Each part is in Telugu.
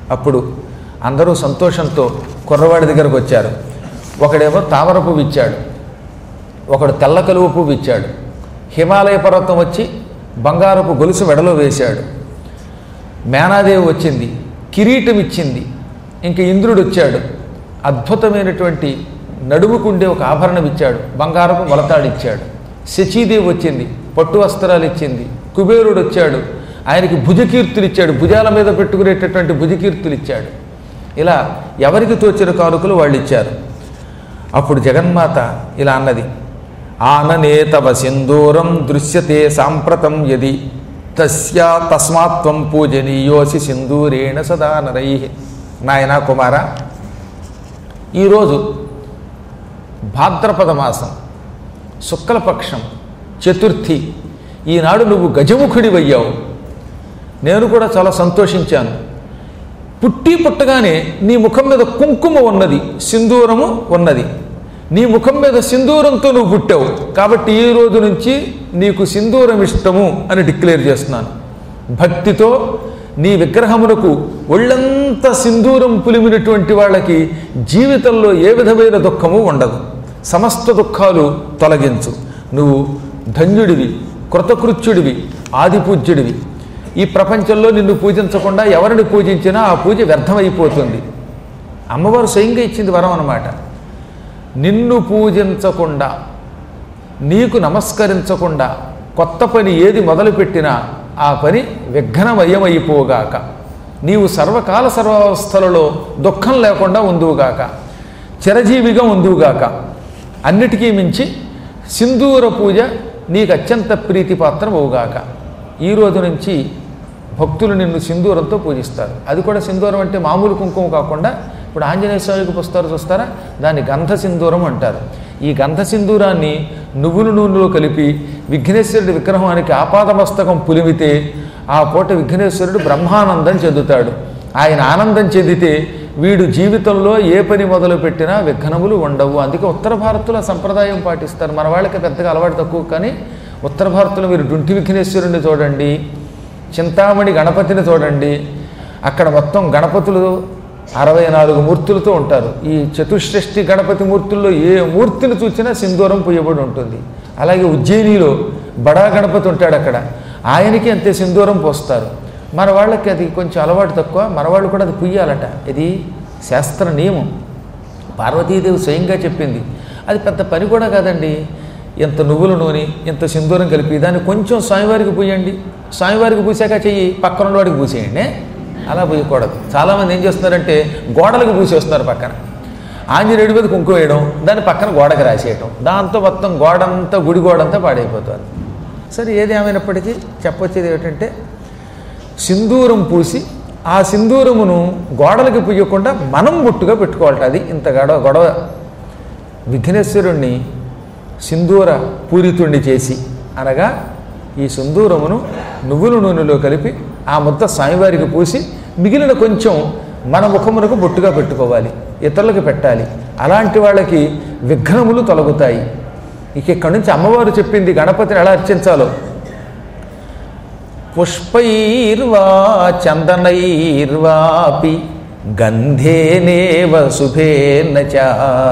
అప్పుడు అందరూ సంతోషంతో కుర్రవాడి దగ్గరకు వచ్చారు ఒకడేమో తామర పువ్వు ఇచ్చాడు ఒకడు తెల్ల కలువ పువ్వు ఇచ్చాడు హిమాలయ పర్వతం వచ్చి బంగారపు గొలుసు మెడలో వేశాడు మేనాదేవి వచ్చింది కిరీటం ఇచ్చింది ఇంక ఇంద్రుడు వచ్చాడు అద్భుతమైనటువంటి నడుముకుండే ఒక ఆభరణం ఇచ్చాడు బంగారపు మొలతాడు ఇచ్చాడు శచీదేవి వచ్చింది పట్టు వస్త్రాలు ఇచ్చింది కుబేరుడు వచ్చాడు ఆయనకి భుజకీర్తులు ఇచ్చాడు భుజాల మీద పెట్టుకునేటటువంటి భుజకీర్తులు ఇచ్చాడు ఇలా ఎవరికి తోచిన కానుకలు వాళ్ళు ఇచ్చారు అప్పుడు జగన్మాత ఇలా అన్నది ఆననే తవ సింధూరం దృశ్యతే సాంప్రతం యది తస్యా తస్మాత్వం పూజనీయోసి సింధూరేణ సదా నరై నాయనా కుమార ఈరోజు భాద్రపద మాసం శుక్లపక్షం చతుర్థి ఈనాడు నువ్వు గజముఖుడివయ్యావు నేను కూడా చాలా సంతోషించాను పుట్టి పుట్టగానే నీ ముఖం మీద కుంకుమ ఉన్నది సింధూరము ఉన్నది నీ ముఖం మీద సింధూరంతో నువ్వు పుట్టావు కాబట్టి ఈ రోజు నుంచి నీకు సింధూరం ఇష్టము అని డిక్లేర్ చేస్తున్నాను భక్తితో నీ విగ్రహమునకు ఒళ్ళంతా సింధూరం పులిమినటువంటి వాళ్ళకి జీవితంలో ఏ విధమైన దుఃఖము ఉండదు సమస్త దుఃఖాలు తొలగించు నువ్వు ధన్యుడివి కృతకృత్యుడివి ఆదిపూజ్యుడివి ఈ ప్రపంచంలో నిన్ను పూజించకుండా ఎవరిని పూజించినా ఆ పూజ వ్యర్థమైపోతుంది అమ్మవారు స్వయంగా ఇచ్చింది వరం అన్నమాట నిన్ను పూజించకుండా నీకు నమస్కరించకుండా కొత్త పని ఏది మొదలుపెట్టినా ఆ పని విఘ్నమయమైపోగాక నీవు సర్వకాల సర్వావస్థలలో దుఃఖం లేకుండా ఉందువుగాక చిరజీవిగా ఉందువుగాక అన్నిటికీ మించి సింధూర పూజ నీకు అత్యంత ప్రీతిపాత్రం అవుగాక ఈ రోజు నుంచి భక్తులు నిన్ను సింధూరంతో పూజిస్తారు అది కూడా సింధూరం అంటే మామూలు కుంకుమ కాకుండా ఇప్పుడు ఆంజనేయ స్వామికి పుస్తారు చూస్తారా దాన్ని గంధ సింధూరం అంటారు ఈ గంధ సింధూరాన్ని నువ్వుల నూనెలో కలిపి విఘ్నేశ్వరుడి విగ్రహానికి ఆపాదమస్తకం పులిమితే ఆ పూట విఘ్నేశ్వరుడు బ్రహ్మానందం చెందుతాడు ఆయన ఆనందం చెందితే వీడు జీవితంలో ఏ పని మొదలు పెట్టినా విఘ్నములు ఉండవు అందుకే ఉత్తర భారత్లో సంప్రదాయం పాటిస్తారు మన వాళ్ళకి పెద్దగా అలవాటు తక్కువ కానీ ఉత్తర భారత్లో మీరు డుంటి విఘ్నేశ్వరుని చూడండి చింతామణి గణపతిని చూడండి అక్కడ మొత్తం గణపతులు అరవై నాలుగు మూర్తులతో ఉంటారు ఈ చతుష్షష్ఠి గణపతి మూర్తుల్లో ఏ మూర్తిని చూసినా సింధూరం పూయబడి ఉంటుంది అలాగే ఉజ్జయినిలో బడా గణపతి ఉంటాడు అక్కడ ఆయనకి అంతే సింధూరం పోస్తారు మన వాళ్ళకి అది కొంచెం అలవాటు తక్కువ మన వాళ్ళు కూడా అది పుయ్యాలట ఇది శాస్త్ర నియమం పార్వతీదేవి స్వయంగా చెప్పింది అది పెద్ద పని కూడా కాదండి ఇంత నువ్వుల నూనె ఇంత సింధూరం కలిపి దాన్ని కొంచెం స్వామివారికి పూయండి స్వామివారికి పూసాక చెయ్యి పక్కన ఉన్నవాడికి పూసేయండి అలా పూయకూడదు చాలామంది ఏం చేస్తున్నారంటే గోడలకు పూసేస్తున్నారు పక్కన ఆంజనేయుడి మీద కుంకుమ వేయడం దాన్ని పక్కన గోడకి రాసేయటం దాంతో మొత్తం గోడంతా గుడి గోడంతా పాడైపోతుంది సరే ఏది ఏమైనప్పటికీ చెప్పొచ్చేది ఏమిటంటే సింధూరం పూసి ఆ సింధూరమును గోడలకి పూయకుండా మనం బుట్టుగా పెట్టుకోవాలట అది ఇంత గొడవ గొడవ విఘ్నేశ్వరుణ్ణి సింధూర పూరితుండి చేసి అనగా ఈ సింధూరమును నువ్వుల నూనెలో కలిపి ఆ ముద్ద స్వామివారికి పూసి మిగిలిన కొంచెం మన ముఖమునకు బొట్టుగా పెట్టుకోవాలి ఇతరులకు పెట్టాలి అలాంటి వాళ్ళకి విఘ్నములు తొలగుతాయి ఇక ఇక్కడి నుంచి అమ్మవారు చెప్పింది గణపతిని ఎలా అర్చించాలో పుష్పైర్వా చందనైర్వాపి గంధేనేవ శుభేన చ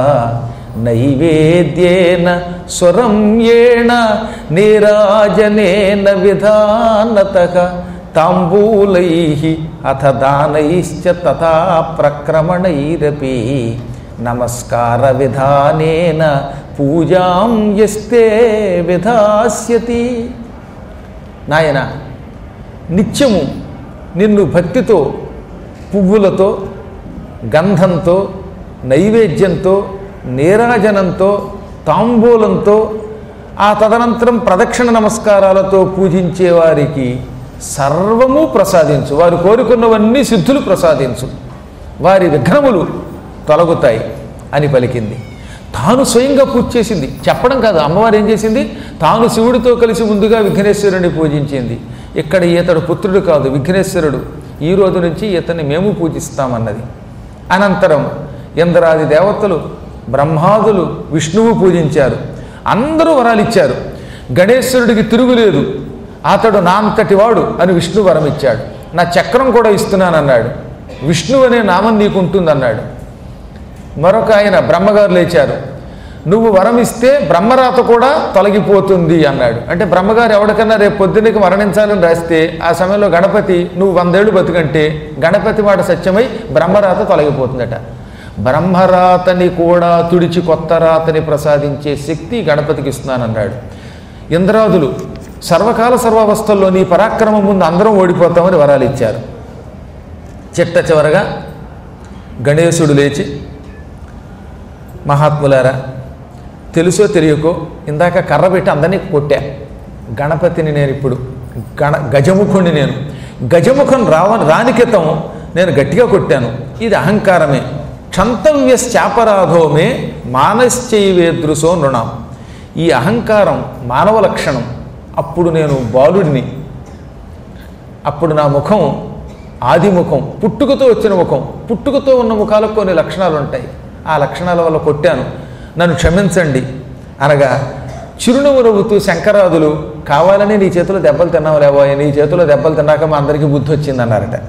నైవేద్యేన స్వరంయేణ నీరాజనేన విధానత తాంబూలై అథ దానైశ్చ తథా ప్రక్రమణైరపి నమస్కార విధానేన పూజాం యస్తే విధాస్యతి నాయన నిత్యము నిన్ను భక్తితో పువ్వులతో గంధంతో నైవేద్యంతో నీరాజనంతో తాంబూలంతో ఆ తదనంతరం ప్రదక్షిణ నమస్కారాలతో పూజించే వారికి సర్వము ప్రసాదించు వారు కోరుకున్నవన్నీ సిద్ధులు ప్రసాదించు వారి విఘ్నములు తొలగుతాయి అని పలికింది తాను స్వయంగా పూజ చేసింది చెప్పడం కాదు అమ్మవారు ఏం చేసింది తాను శివుడితో కలిసి ముందుగా విఘ్నేశ్వరుని పూజించింది ఇక్కడ ఈతడు పుత్రుడు కాదు విఘ్నేశ్వరుడు ఈ రోజు నుంచి ఇతన్ని మేము పూజిస్తామన్నది అనంతరం ఇంద్రాది దేవతలు బ్రహ్మాదులు విష్ణువు పూజించారు అందరూ వరాలు ఇచ్చారు గణేశ్వరుడికి తిరుగులేదు అతడు నా అంతటి వాడు అని విష్ణు వరం ఇచ్చాడు నా చక్రం కూడా ఇస్తున్నానన్నాడు విష్ణు అనే నామం నీకు ఉంటుందన్నాడు మరొక ఆయన బ్రహ్మగారు లేచారు నువ్వు వరం ఇస్తే బ్రహ్మరాత కూడా తొలగిపోతుంది అన్నాడు అంటే బ్రహ్మగారు ఎవరికన్నా రేపు పొద్దున్నకి మరణించాలని రాస్తే ఆ సమయంలో గణపతి నువ్వు వందేళ్ళు బతుకంటే గణపతి మాట సత్యమై బ్రహ్మరాత తొలగిపోతుందట బ్రహ్మరాతని కూడా తుడిచి కొత్త రాతని ప్రసాదించే శక్తి గణపతికి ఇస్తున్నానన్నాడు ఇంద్రాదులు సర్వకాల సర్వావస్థల్లో నీ పరాక్రమం ముందు అందరం ఓడిపోతామని వరాలు ఇచ్చారు చిట్ట చివరగా గణేశుడు లేచి మహాత్ములారా తెలుసో తెలియకో ఇందాక కర్ర పెట్టి అందరినీ కొట్టా గణపతిని నేను ఇప్పుడు గణ గజముఖుణ్ణి నేను గజముఖం రావ రాని క్రితం నేను గట్టిగా కొట్టాను ఇది అహంకారమే క్షంతవ్యశ్చాపరాధోమే మానశ్చైవేదృశో నృణం ఈ అహంకారం మానవ లక్షణం అప్పుడు నేను బాలుడిని అప్పుడు నా ముఖం ఆది ముఖం పుట్టుకతో వచ్చిన ముఖం పుట్టుకతో ఉన్న ముఖాలకు కొన్ని లక్షణాలు ఉంటాయి ఆ లక్షణాల వల్ల కొట్టాను నన్ను క్షమించండి అనగా చిరునవ్వు నవ్వుతూ శంకరాదులు కావాలని నీ చేతిలో దెబ్బలు తిన్నావు లేవో నీ చేతిలో దెబ్బలు తిన్నాక మా అందరికీ బుద్ధి వచ్చిందన్నారట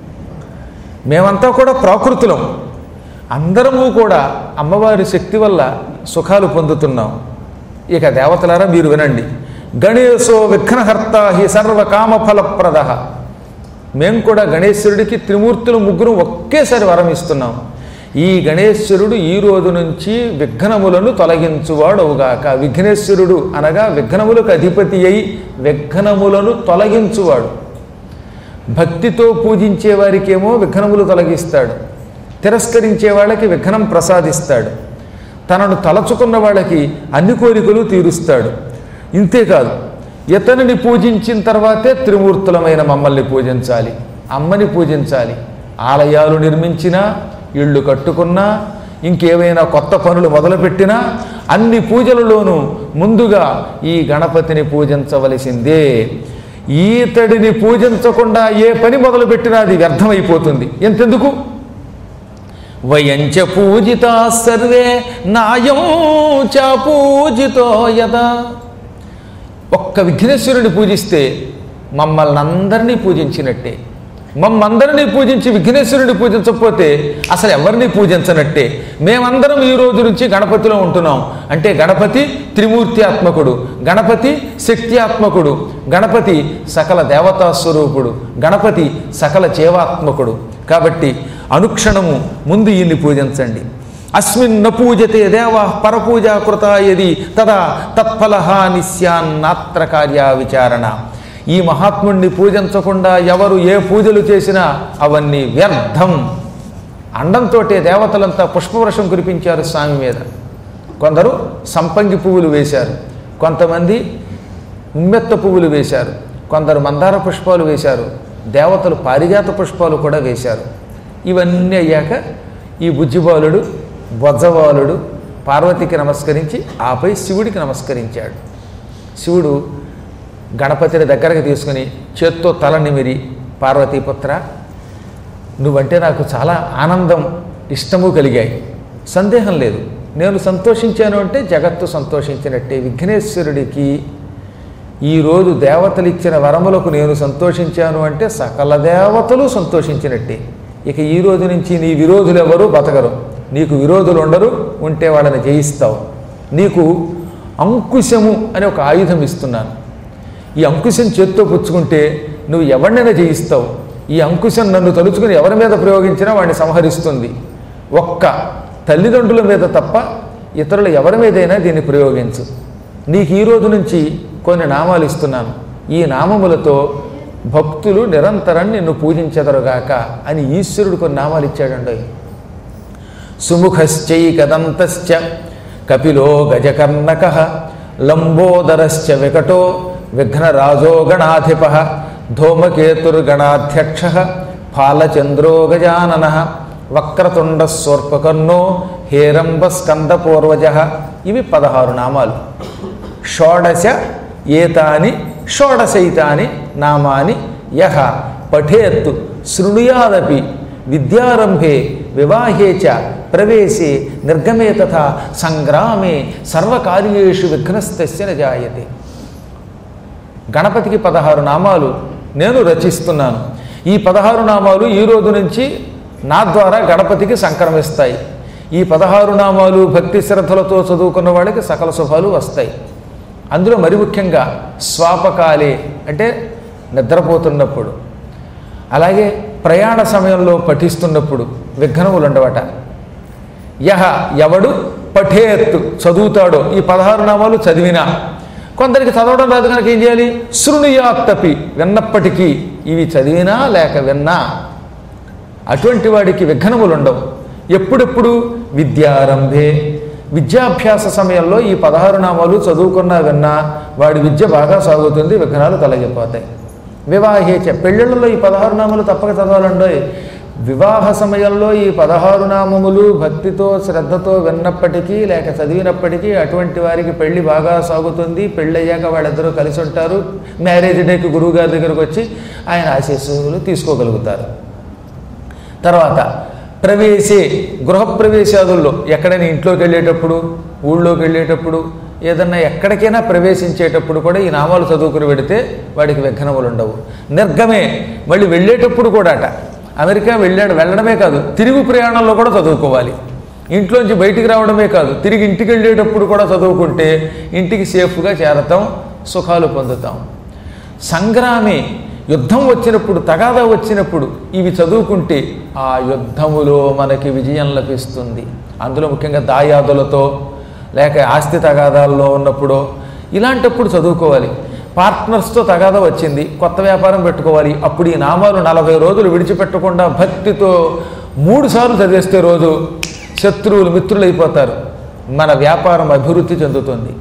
మేమంతా కూడా ప్రాకృతులం అందరము కూడా అమ్మవారి శక్తి వల్ల సుఖాలు పొందుతున్నాం ఇక దేవతలారా మీరు వినండి గణేశో విఘ్నహర్త హి సర్వకామఫలప్రద మేము కూడా గణేశ్వరుడికి త్రిమూర్తులు ముగ్గురు ఒకేసారి వరం ఇస్తున్నాం ఈ గణేశ్వరుడు ఈ రోజు నుంచి విఘ్నములను తొలగించువాడవుగాక విఘ్నేశ్వరుడు అనగా విఘ్నములకు అధిపతి అయి విఘ్నములను తొలగించువాడు భక్తితో పూజించే వారికేమో విఘ్నములు తొలగిస్తాడు తిరస్కరించే వాళ్ళకి విఘ్నం ప్రసాదిస్తాడు తనను తలచుకున్న వాళ్ళకి అన్ని కోరికలు తీరుస్తాడు ఇంతేకాదు ఇతనిని పూజించిన తర్వాతే త్రిమూర్తులమైన మమ్మల్ని పూజించాలి అమ్మని పూజించాలి ఆలయాలు నిర్మించినా ఇళ్ళు కట్టుకున్నా ఇంకేవైనా కొత్త పనులు మొదలుపెట్టినా అన్ని పూజలలోనూ ముందుగా ఈ గణపతిని పూజించవలసిందే ఈతడిని పూజించకుండా ఏ పని మొదలుపెట్టినా అది వ్యర్థమైపోతుంది ఎంతెందుకు వయంచ పూజితా సర్వే నాయం చ పూజితో యదా ఒక్క విఘ్నేశ్వరుని పూజిస్తే మమ్మల్ని అందరినీ పూజించినట్టే మమ్మందరినీ పూజించి విఘ్నేశ్వరుని పూజించకపోతే అసలు ఎవరిని పూజించనట్టే మేమందరం ఈ రోజు నుంచి గణపతిలో ఉంటున్నాం అంటే గణపతి త్రిమూర్త్యాత్మకుడు గణపతి శక్త్యాత్మకుడు గణపతి సకల దేవతా స్వరూపుడు గణపతి సకల జీవాత్మకుడు కాబట్టి అనుక్షణము ముందు ఈయన్ని పూజించండి అస్మిన్ న పూజతే దేవ పరపూజా కృత యది తదా తత్ఫల నిస్యాన్నాత్ర కార్య విచారణ ఈ మహాత్ముణ్ణి పూజించకుండా ఎవరు ఏ పూజలు చేసినా అవన్నీ వ్యర్థం అండంతోటే దేవతలంతా పుష్పవృషం కురిపించారు స్వామి మీద కొందరు సంపంగి పువ్వులు వేశారు కొంతమంది ఉమ్మెత్త పువ్వులు వేశారు కొందరు మందార పుష్పాలు వేశారు దేవతలు పారిజాత పుష్పాలు కూడా వేశారు ఇవన్నీ అయ్యాక ఈ బుజ్జిబాలుడు బొజ్జబాలుడు పార్వతికి నమస్కరించి ఆపై శివుడికి నమస్కరించాడు శివుడు గణపతిని దగ్గరకు తీసుకుని చేత్తో తల నిమిరి పార్వతీపుత్ర నువ్వంటే నాకు చాలా ఆనందం ఇష్టము కలిగాయి సందేహం లేదు నేను సంతోషించాను అంటే జగత్తు సంతోషించినట్టే విఘ్నేశ్వరుడికి ఈరోజు దేవతలు ఇచ్చిన వరములకు నేను సంతోషించాను అంటే సకల దేవతలు సంతోషించినట్టే ఇక ఈ రోజు నుంచి నీ విరోధులు ఎవరు బతకరు నీకు విరోధులు ఉండరు ఉంటే వాళ్ళని జయిస్తావు నీకు అంకుశము అనే ఒక ఆయుధం ఇస్తున్నాను ఈ అంకుశం చేత్తో పుచ్చుకుంటే నువ్వు ఎవరినైనా జయిస్తావు ఈ అంకుశం నన్ను తలుచుకుని ఎవరి మీద ప్రయోగించినా వాడిని సంహరిస్తుంది ఒక్క తల్లిదండ్రుల మీద తప్ప ఇతరుల ఎవరి మీదైనా దీన్ని ప్రయోగించు నీకు ఈ రోజు నుంచి కొన్ని నామాలు ఇస్తున్నాను ఈ నామములతో భక్తులు నిరంతరం నిన్ను పూజించెదరుగాక అని ఈశ్వరుడు కొన్ని నామాలు ఇచ్చాడండి సుముఖశ్చైకదంతశ్చ కపిలో గజకర్ణక లంబోదరశ్చ వికటో విఘ్నరాజో గణాధిప ధూమకేతుర్గణాధ్యక్ష ఫాలచంద్రో గజానన వక్రతుండ స్వర్పకర్ణో హేరంబ స్కందపూర్వజ ఇవి పదహారు నామాలు షోడశ ఏతాని షోడశైతాని నామాని యహ పఠేత్ శృణుయాదపి విద్యారంభే వివాహే చ ప్రవేశే నిర్గమే తథా సంగ్రామే సర్వకార్యేషు విఘ్నస్తస్య న జాయతే గణపతికి పదహారు నామాలు నేను రచిస్తున్నాను ఈ పదహారు నామాలు ఈ రోజు నుంచి నా ద్వారా గణపతికి సంక్రమిస్తాయి ఈ పదహారు నామాలు భక్తి శ్రద్ధలతో చదువుకున్న వాళ్ళకి సకల శుభాలు వస్తాయి అందులో మరి ముఖ్యంగా స్వాపకాలే అంటే నిద్రపోతున్నప్పుడు అలాగే ప్రయాణ సమయంలో పఠిస్తున్నప్పుడు విఘ్నములు ఉండవట యహ ఎవడు పఠేత్ చదువుతాడో ఈ పదహారు నామాలు చదివినా కొందరికి చదవడం రాదు కనుక ఏం చేయాలి శృణుయాత్తపి విన్నప్పటికీ ఇవి చదివినా లేక విన్నా అటువంటి వాడికి విఘ్నములు ఉండవు ఎప్పుడెప్పుడు విద్యారంభే విద్యాభ్యాస సమయంలో ఈ పదహారు నామాలు చదువుకున్నా విన్నా వాడి విద్య బాగా సాగుతుంది విఘ్నాలు తొలగిపోతాయి వివాహేచ పెళ్ళిళ్ళలో ఈ పదహారు నామాలు తప్పక చదవాలండోయ్ వివాహ సమయంలో ఈ పదహారు నామములు భక్తితో శ్రద్ధతో విన్నప్పటికీ లేక చదివినప్పటికీ అటువంటి వారికి పెళ్లి బాగా సాగుతుంది పెళ్ళయ్యాక వాళ్ళిద్దరూ కలిసి ఉంటారు మ్యారేజ్ డేకి గురువు గారి దగ్గరకు వచ్చి ఆయన ఆశీస్సులు తీసుకోగలుగుతారు తర్వాత ప్రవేశే గృహప్రవేశాదుల్లో ఎక్కడైనా ఇంట్లోకి వెళ్ళేటప్పుడు ఊళ్ళోకి వెళ్ళేటప్పుడు ఏదన్నా ఎక్కడికైనా ప్రవేశించేటప్పుడు కూడా ఈ నామాలు చదువుకుని పెడితే వాడికి విఘ్నములు ఉండవు నిర్గమే మళ్ళీ వెళ్ళేటప్పుడు కూడా అట అమెరికా వెళ్ళాడు వెళ్ళడమే కాదు తిరుగు ప్రయాణంలో కూడా చదువుకోవాలి ఇంట్లోంచి బయటికి రావడమే కాదు తిరిగి ఇంటికి వెళ్ళేటప్పుడు కూడా చదువుకుంటే ఇంటికి సేఫ్గా చేరతాం సుఖాలు పొందుతాం సంగ్రామే యుద్ధం వచ్చినప్పుడు తగాదా వచ్చినప్పుడు ఇవి చదువుకుంటే ఆ యుద్ధములో మనకి విజయం లభిస్తుంది అందులో ముఖ్యంగా దాయాదులతో లేక ఆస్తి తగాదాల్లో ఉన్నప్పుడు ఇలాంటప్పుడు చదువుకోవాలి పార్ట్నర్స్తో తగాదా వచ్చింది కొత్త వ్యాపారం పెట్టుకోవాలి అప్పుడు ఈ నామాలు నలభై రోజులు విడిచిపెట్టకుండా భక్తితో మూడు సార్లు చదివేస్తే రోజు శత్రువులు మిత్రులు అయిపోతారు మన వ్యాపారం అభివృద్ధి చెందుతుంది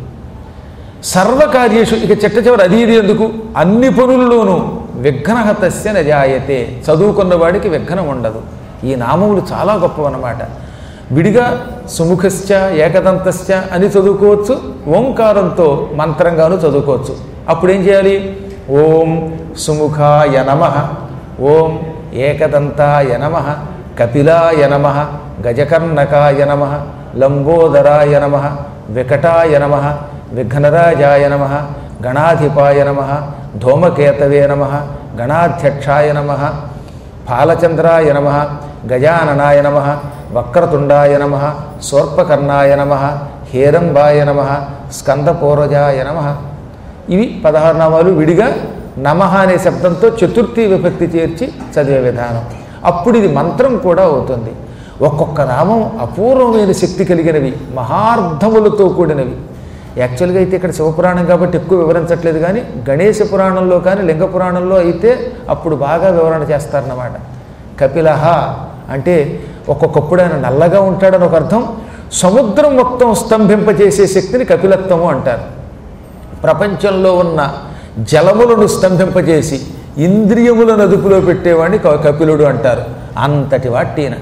సర్వకార్యేషు ఇక చిట్ట చివరి అది ఇది ఎందుకు అన్ని పనుల్లోనూ విఘ్నహతస్య నజాయతే చదువుకున్న వాడికి విఘ్నం ఉండదు ఈ నామములు చాలా గొప్పవన్నమాట విడిగా సుముఖశ్చ ఏకదంతశ్చ అని చదువుకోవచ్చు ఓంకారంతో మంత్రంగాను చదువుకోవచ్చు అప్పుడు ఏం చేయాలి ఓం సుముఖాయ నమ ఓం ఏకదంతాయ నమ కపిలాయ నమ గజకర్ణకాయ నమ లంబోదరాయ నమ వికటాయ నమ విఘ్నరాజాయ నమ గణాధిపాయ నమ ధూమకేతవే నమ గణాధ్యక్షాయ నమ ఫాలచంద్రాయ నమ గజాననాయ నమ వక్రతుండాయ నమ సోర్పకర్ణాయ నమ హేరంబాయ నమ స్కందపూర్వజాయ నమ ఇవి పదహారు నామాలు విడిగా నమః అనే శబ్దంతో చతుర్థి విభక్తి చేర్చి చదివే విధానం అప్పుడు ఇది మంత్రం కూడా అవుతుంది ఒక్కొక్క నామం అపూర్వమైన శక్తి కలిగినవి మహార్థములతో కూడినవి యాక్చువల్గా అయితే ఇక్కడ శివపురాణం కాబట్టి ఎక్కువ వివరించట్లేదు కానీ గణేశ పురాణంలో కానీ లింగ పురాణంలో అయితే అప్పుడు బాగా వివరణ చేస్తారన్నమాట కపిలహ అంటే ఒక్కొక్కప్పుడు ఆయన నల్లగా ఉంటాడని ఒక అర్థం సముద్రం మొత్తం స్తంభింపజేసే శక్తిని కపిలత్వము అంటారు ప్రపంచంలో ఉన్న జలములను స్తంభింపజేసి ఇంద్రియములను అదుపులో పెట్టేవాడిని క- కపిలుడు అంటారు అంతటి వాటిన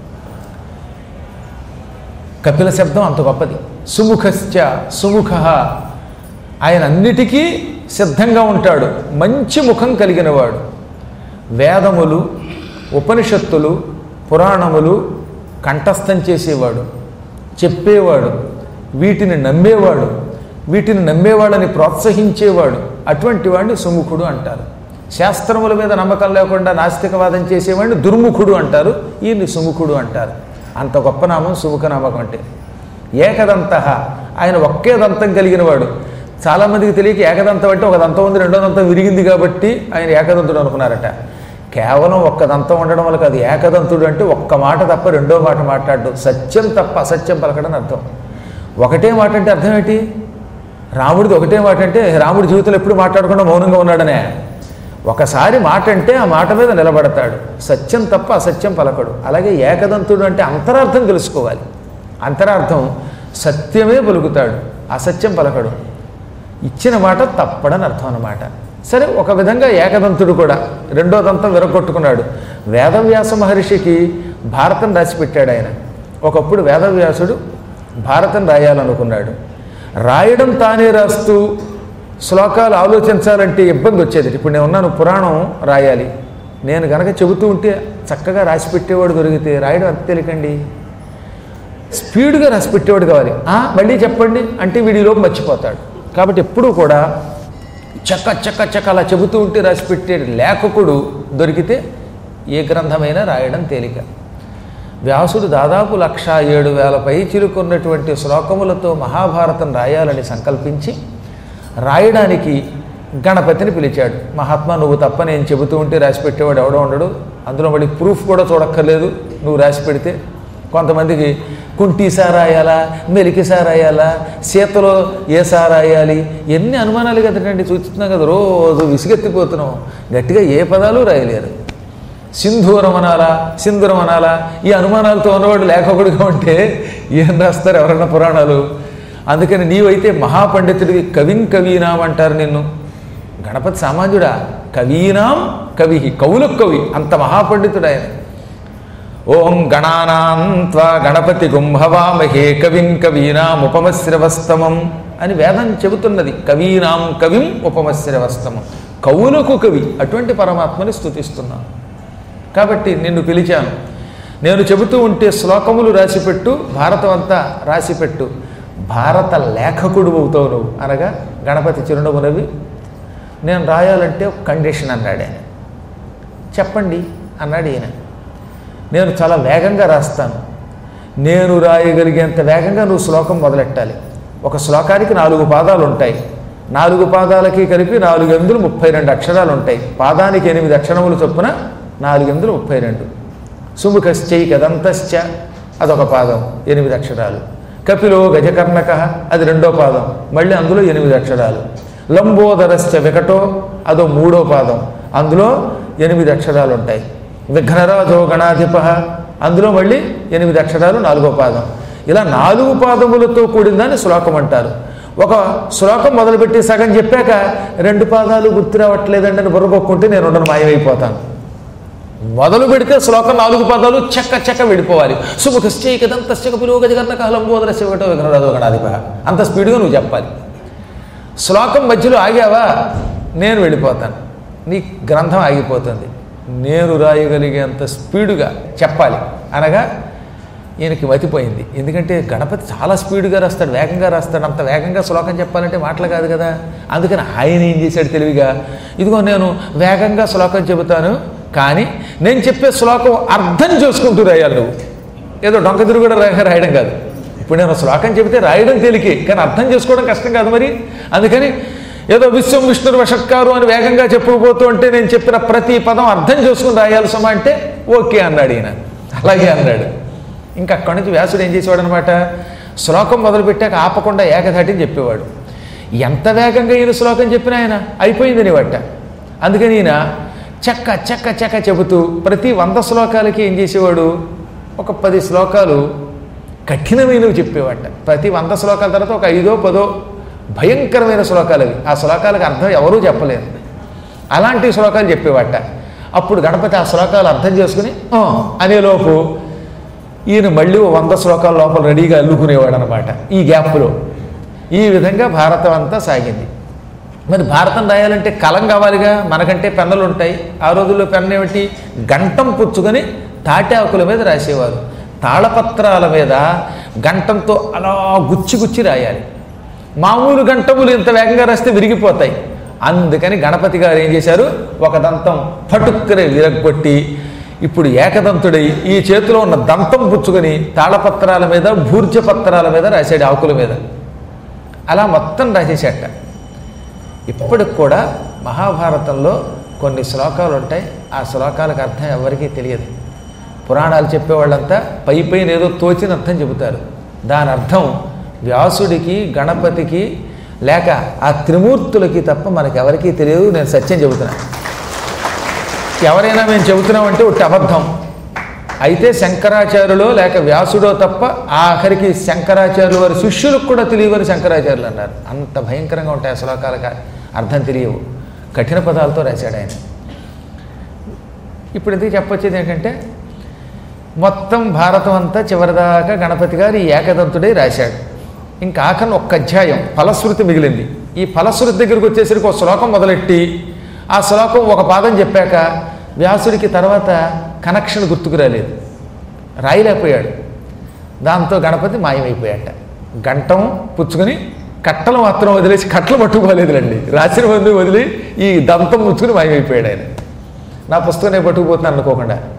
కపిల శబ్దం అంత గొప్పది సుముఖశ్చ సుముఖ ఆయన అన్నిటికీ సిద్ధంగా ఉంటాడు మంచి ముఖం కలిగినవాడు వేదములు ఉపనిషత్తులు పురాణములు కంఠస్థం చేసేవాడు చెప్పేవాడు వీటిని నమ్మేవాడు వీటిని నమ్మేవాళ్ళని ప్రోత్సహించేవాడు అటువంటి వాడిని సుముఖుడు అంటారు శాస్త్రముల మీద నమ్మకం లేకుండా నాస్తికవాదం చేసేవాడిని దుర్ముఖుడు అంటారు ఈయన్ని సుముఖుడు అంటారు అంత గొప్ప నామం సుముఖ నామకం అంటే ఏకదంత ఆయన ఒకే దంతం కలిగిన వాడు చాలామందికి తెలియక ఏకదంతం అంటే ఒక దంతం ఉంది రెండో దంతం విరిగింది కాబట్టి ఆయన ఏకదంతుడు అనుకున్నారట కేవలం ఒక్క దంతం ఉండడం వల్ల కాదు ఏకదంతుడు అంటే ఒక్క మాట తప్ప రెండో మాట మాట్లాడడం సత్యం తప్ప అసత్యం పలకడం అని అర్థం ఒకటే మాట అంటే అర్థం ఏంటి రాముడిది ఒకటే మాట అంటే రాముడి జీవితంలో ఎప్పుడు మాట్లాడకుండా మౌనంగా ఉన్నాడనే ఒకసారి మాట అంటే ఆ మాట మీద నిలబడతాడు సత్యం తప్ప అసత్యం పలకడు అలాగే ఏకదంతుడు అంటే అంతరార్థం తెలుసుకోవాలి అంతరార్థం సత్యమే పలుకుతాడు అసత్యం పలకడు ఇచ్చిన మాట తప్పడని అర్థం అన్నమాట సరే ఒక విధంగా ఏకదంతుడు కూడా రెండో దంతం విరగొట్టుకున్నాడు వేదవ్యాస మహర్షికి భారతం రాసిపెట్టాడు ఆయన ఒకప్పుడు వేదవ్యాసుడు భారతం రాయాలనుకున్నాడు రాయడం తానే రాస్తూ శ్లోకాలు ఆలోచించాలంటే ఇబ్బంది వచ్చేది ఇప్పుడు నేను ఉన్నాను పురాణం రాయాలి నేను గనక చెబుతూ ఉంటే చక్కగా రాసి పెట్టేవాడు దొరికితే రాయడం అంత తెలియకండి స్పీడ్గా రాసి పెట్టేవాడు కావాలి "ఆ, మళ్ళీ చెప్పండి అంటే వీడిలోపు మర్చిపోతాడు కాబట్టి ఎప్పుడూ కూడా చక్క చక్క చక్క అలా చెబుతూ ఉంటే రాసి పెట్టే లేఖకుడు దొరికితే ఏ గ్రంథమైనా రాయడం తేలిక వ్యాసుడు దాదాపు లక్ష ఏడు వేల పై చిలుకున్నటువంటి శ్లోకములతో మహాభారతం రాయాలని సంకల్పించి రాయడానికి గణపతిని పిలిచాడు మహాత్మా నువ్వు తప్ప నేను చెబుతూ ఉంటే రాసి పెట్టేవాడు ఎవడో ఉండడు అందులో మళ్ళీ ప్రూఫ్ కూడా చూడక్కర్లేదు నువ్వు రాసి పెడితే కొంతమందికి కుంటి సార్ రాయాలా మెలికి సార్ రాయాలా సీతలో ఏ సార్ రాయాలి ఎన్ని అనుమానాలు కదండి చూస్తున్నాం కదా రోజు విసిగెత్తిపోతున్నాం గట్టిగా ఏ పదాలు రాయలేరు సింధూరం అనాలా సింధూరం అనాలా ఈ అనుమానాలతో ఉన్నవాడు లేఖకుడిగా ఉంటే ఏం రాస్తారు ఎవరన్నా పురాణాలు అందుకని నీవైతే మహాపండితుడికి కవిం కవీనాం అంటారు నిన్ను గణపతి సామాన్యుడా కవీనాం కవి కవులకు కవి అంత మహాపండితుడు ఆయన ఓం గణానాంత్వా గణపతి గుంభవామహే కవిం కవీనాం ఉపమశ్రవస్తమం అని వేదం చెబుతున్నది కవీనాం కవిం ఉపమశ్రవస్తమం కవులకు కవి అటువంటి పరమాత్మని స్తుతిస్తున్నాను కాబట్టి నిన్ను పిలిచాను నేను చెబుతూ ఉంటే శ్లోకములు రాసిపెట్టు భారతం అంతా రాసిపెట్టు భారత లేఖకుడు అవుతావు నువ్వు అనగా గణపతి చిరునవ్వు నవ్వి నేను రాయాలంటే ఒక కండిషన్ అన్నాడు ఆయన చెప్పండి అన్నాడు ఈయన నేను చాలా వేగంగా రాస్తాను నేను రాయగలిగేంత వేగంగా నువ్వు శ్లోకం మొదలెట్టాలి ఒక శ్లోకానికి నాలుగు పాదాలు ఉంటాయి నాలుగు పాదాలకి కలిపి నాలుగు ఎనిమిదిలు ముప్పై రెండు అక్షరాలు ఉంటాయి పాదానికి ఎనిమిది అక్షరములు చొప్పున నాలుగు ఎనిమిదిలు ముప్పై రెండు సుముఖశ్చై కదంతశ్చ అదొక పాదం ఎనిమిది అక్షరాలు కపిలో గజకర్ణక అది రెండో పాదం మళ్ళీ అందులో ఎనిమిది అక్షరాలు లంబోదరశ్చ వికటో అదో మూడో పాదం అందులో ఎనిమిది అక్షరాలు ఉంటాయి విఘ్నరాజో గణాధిప అందులో మళ్ళీ ఎనిమిది అక్షరాలు నాలుగో పాదం ఇలా నాలుగు పాదములతో కూడిన దాన్ని శ్లోకం అంటారు ఒక శ్లోకం మొదలుపెట్టి సగం చెప్పాక రెండు పాదాలు గుర్తు రావట్లేదండి అని బుర్రగొక్కుంటే నేను ఉండను మాయమైపోతాను మొదలు పెడితే శ్లోకం నాలుగు పదాలు చెక్క చెక్క వెళ్ళిపోవాలి సుముఖశ్చైకదంతశ్చక పురోగజగన్న కహలంబోదర శివటో విఘ్నరాజో గణాధిప అంత స్పీడ్గా నువ్వు చెప్పాలి శ్లోకం మధ్యలో ఆగావా నేను వెళ్ళిపోతాను నీ గ్రంథం ఆగిపోతుంది నేను రాయగలిగేంత స్పీడుగా చెప్పాలి అనగా ఈయనకి మతిపోయింది ఎందుకంటే గణపతి చాలా స్పీడ్గా రాస్తాడు వేగంగా రాస్తాడు అంత వేగంగా శ్లోకం చెప్పాలంటే మాటలు కాదు కదా అందుకని ఆయన ఏం చేశాడు తెలివిగా ఇదిగో నేను వేగంగా శ్లోకం చెబుతాను కానీ నేను చెప్పే శ్లోకం అర్థం చేసుకుంటూ రాయాలి నువ్వు ఏదో డొంక తిరుగుడు రాయడం కాదు ఇప్పుడు నేను శ్లోకం చెబితే రాయడం తేలికే కానీ అర్థం చేసుకోవడం కష్టం కాదు మరి అందుకని ఏదో విశ్వం విష్ణురు వషట్కారు అని వేగంగా చెప్పుకుపోతూ ఉంటే నేను చెప్పిన ప్రతి పదం అర్థం చేసుకుని రాయాలి సుమా అంటే ఓకే అన్నాడు ఈయన అలాగే అన్నాడు ఇంకా అక్కడి నుంచి వ్యాసుడు ఏం చేసేవాడు అనమాట శ్లోకం మొదలుపెట్టాక ఆపకుండా ఏకధాటిని చెప్పేవాడు ఎంత వేగంగా ఈయన శ్లోకం చెప్పినా ఆయన అయిపోయిందని వట్ట అందుకని ఈయన చెక్క చెక్క చెక్క చెబుతూ ప్రతి వంద శ్లోకాలకి ఏం చేసేవాడు ఒక పది శ్లోకాలు కఠినమైనవి చెప్పేవాట ప్రతి వంద శ్లోకాల తర్వాత ఒక ఐదో పదో భయంకరమైన శ్లోకాలు అవి ఆ శ్లోకాలకు అర్థం ఎవరూ చెప్పలేరు అలాంటి శ్లోకాలు చెప్పేవాట అప్పుడు గణపతి ఆ శ్లోకాలు అర్థం చేసుకుని "ఆ" అనేలోపు ఈయన మళ్ళీ ఓ వంద శ్లోకాల లోపల రెడీగా అల్లుకునేవాడు అనమాట ఈ గ్యాప్లో ఈ విధంగా భారతం అంతా సాగింది మరి భారతం రాయాలంటే కలం కావాలిగా మనకంటే పెన్నులు ఉంటాయి ఆ రోజుల్లో పెన్ను ఏమిటి గంటం పుచ్చుకొని తాటాకుల మీద రాసేవారు తాళపత్రాల మీద గంటంతో అలా గుచ్చి గుచ్చి రాయాలి మామూలు గంటములు ఇంత వేగంగా రాస్తే విరిగిపోతాయి అందుకని గణపతి గారు ఏం చేశారు ఒక దంతం పటుక్కనే విరగొట్టి ఇప్పుడు ఏకదంతుడై ఈ చేతిలో ఉన్న దంతం పుచ్చుకొని తాళపత్రాల మీద భూర్జ పత్రాల మీద రాశాడు ఆకుల మీద అలా మొత్తం రాసేసేట ఇప్పటికి కూడా మహాభారతంలో కొన్ని శ్లోకాలు ఉంటాయి ఆ శ్లోకాలకు అర్థం ఎవరికీ తెలియదు పురాణాలు చెప్పేవాళ్ళంతా పై పైన ఏదో తోచిన అర్థం చెబుతారు దాని అర్థం వ్యాసుడికి గణపతికి లేక ఆ త్రిమూర్తులకి తప్ప మనకి ఎవరికీ తెలియదు నేను సత్యం చెబుతున్నాను ఎవరైనా మేము చెబుతున్నామంటే ఒకటి అబద్ధం అయితే శంకరాచార్యులో లేక వ్యాసుడో తప్ప ఆఖరికి శంకరాచార్యుల వారి శిష్యులకు కూడా తెలియవని శంకరాచార్యులు అన్నారు అంత భయంకరంగా ఉంటాయి ఆ శ్లోకాలకు అర్థం తెలియవు కఠిన పదాలతో రాశాడు ఆయన ఇప్పుడు ఎందుకు చెప్పొచ్చేది ఏంటంటే మొత్తం భారతం అంతా చివరిదాకా గణపతి గారు ఈ ఏకదంతుడై రాశాడు ఇంకా ఆఖరి ఒక్క అధ్యాయం ఫలశ్రుతి మిగిలింది ఈ ఫలశ్రుతి దగ్గరికి వచ్చేసరికి ఒక శ్లోకం మొదలెట్టి ఆ శ్లోకం ఒక పాదం చెప్పాక వ్యాసుడికి తర్వాత కనెక్షన్ గుర్తుకు రాలేదు రాయలేకపోయాడు దాంతో గణపతి మాయమైపోయాట గంటం పుచ్చుకొని కట్టలు మాత్రం వదిలేసి కట్టలు పట్టుకోలేదులండి రాసిన మంది వదిలి ఈ దంతం పుచ్చుకుని మాయమైపోయాడు ఆయన నా పుస్తకం నేను పట్టుకుపోతున్నాను అనుకోకుండా